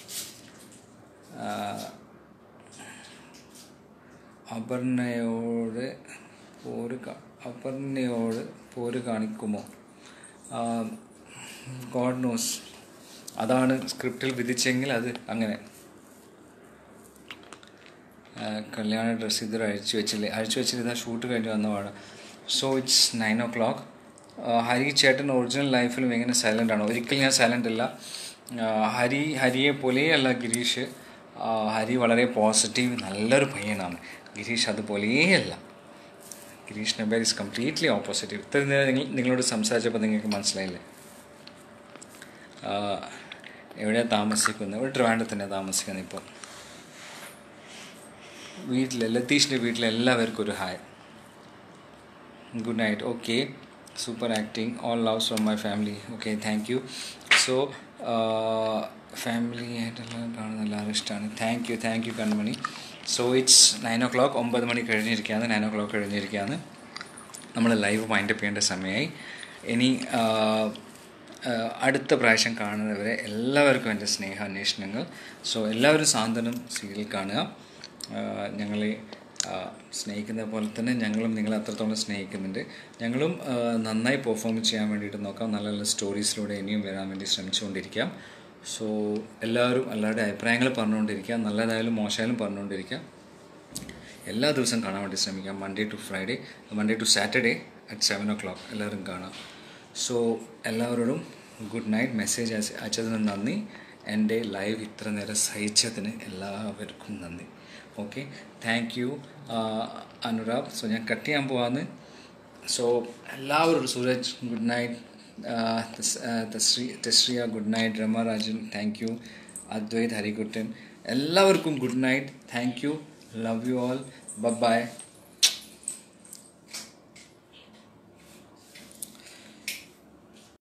അപർണയോട് പോര് കാ- അപർണയോട് പോര് കാണിക്കുമോ ഗോഡ് നോസ് അതാണ് സ്ക്രിപ്റ്റിൽ വിധിച്ചെങ്കിൽ അത് അങ്ങനെ ആ, കല്യാണ ഡ്രസ്സ് ഇതുവരെ അഴിച്ചു വെച്ചില്ലേ അഴിച്ചു വെച്ചിട്ട് ഇതാ ഷൂട്ട് കഴിഞ്ഞ് വന്നതാണ് so it's nine o'clock Hari ചേട്ടൻ ഒറിജിനൽ ലൈഫിലും എങ്ങനെ സൈലൻ്റ് ആണ് ഒരിക്കലും ഞാൻ സൈലൻ്റ് അല്ല ആ, ഹരി ഹരിയെ പോലെയല്ല ഗിരീഷ് ആ, ഹരി വളരെ പോസിറ്റീവ് നല്ലൊരു പയ്യനാണ് ഗിരീഷ് അതുപോലെയല്ല Girish neighbour is completely opposite ഇത്രയും നേരം നിങ്ങൾ നിങ്ങളോട് സംസാരിച്ചപ്പോൾ നിങ്ങൾക്ക് മനസ്സിലായില്ലേ ആ, എവിടെയാണ് താമസിക്കുന്നത് ഇവിടെ ട്രിവാൻഡ്രത്ത് തന്നെ താമസിക്കുന്നത് ഇപ്പോൾ വീട്ടിൽ ലതീഷിൻ്റെ വീട്ടിൽ എല്ലാവർക്കും ഒരു hi good night okay super acting all loves from my family okay thank you so family ആയിട്ടുള്ള കാണുന്ന എല്ലാവരും ഇഷ്ടമാണ് thank you thank you Kanmani so it's nine o'clock ഒമ്പത് മണി കഴിഞ്ഞിരിക്കുകയാണ് നയൻ ഓ ക്ലോക്ക് കഴിഞ്ഞിരിക്കുകയാണ് നമ്മൾ ലൈവ് മൈൻഡപ്പ് ചെയ്യേണ്ട സമയമായി ഇനി ആ, ആ, അടുത്ത പ്രാവശ്യം കാണുന്നവരെ എല്ലാവർക്കും എൻ്റെ സ്നേഹ അന്വേഷണങ്ങൾ സോ എല്ലാവരും സാന്ത്വനം സീരിയൽ കാണുക ആ, ഞങ്ങളെ ആ, സ്നേഹിക്കുന്ന പോലെ തന്നെ ഞങ്ങളും നിങ്ങളെ അത്രത്തോളം സ്നേഹിക്കുന്നുണ്ട് ഞങ്ങളും ആ, നന്നായി പെർഫോം ചെയ്യാൻ വേണ്ടിയിട്ട് നോക്കാം നല്ല നല്ല സ്റ്റോറീസിലൂടെ ഇനിയും വരാൻ വേണ്ടി ശ്രമിച്ചുകൊണ്ടിരിക്കാം സോ എല്ലാവരും എല്ലാവരുടെ അഭിപ്രായങ്ങൾ പറഞ്ഞുകൊണ്ടിരിക്കുക നല്ലതായാലും മോശമായാലും പറഞ്ഞുകൊണ്ടിരിക്കുക എല്ലാ ദിവസവും കാണാൻ വേണ്ടി ശ്രമിക്കാം Monday to Friday Monday to Saturday at seven o'clock എല്ലാവരും കാണാം സോ എല്ലാവരോടും ഗുഡ് നൈറ്റ് മെസ്സേജ് അയച്ചതിന് നന്ദി എൻ്റെ ലൈവ് ഇത്ര നേരം സഹിച്ചതിന് എല്ലാവർക്കും നന്ദി okay thank you Anurag so ഞാൻ കട്ട് ചെയ്യാൻ പോവാന്ന് സോ എല്ലാവരോടും സൂരജ് ഗുഡ് നൈറ്റ് തശ്രീ തശ്രിയ good night Ramarajan thank you Advaith Harikuttan എല്ലാവർക്കും good night thank you love you all by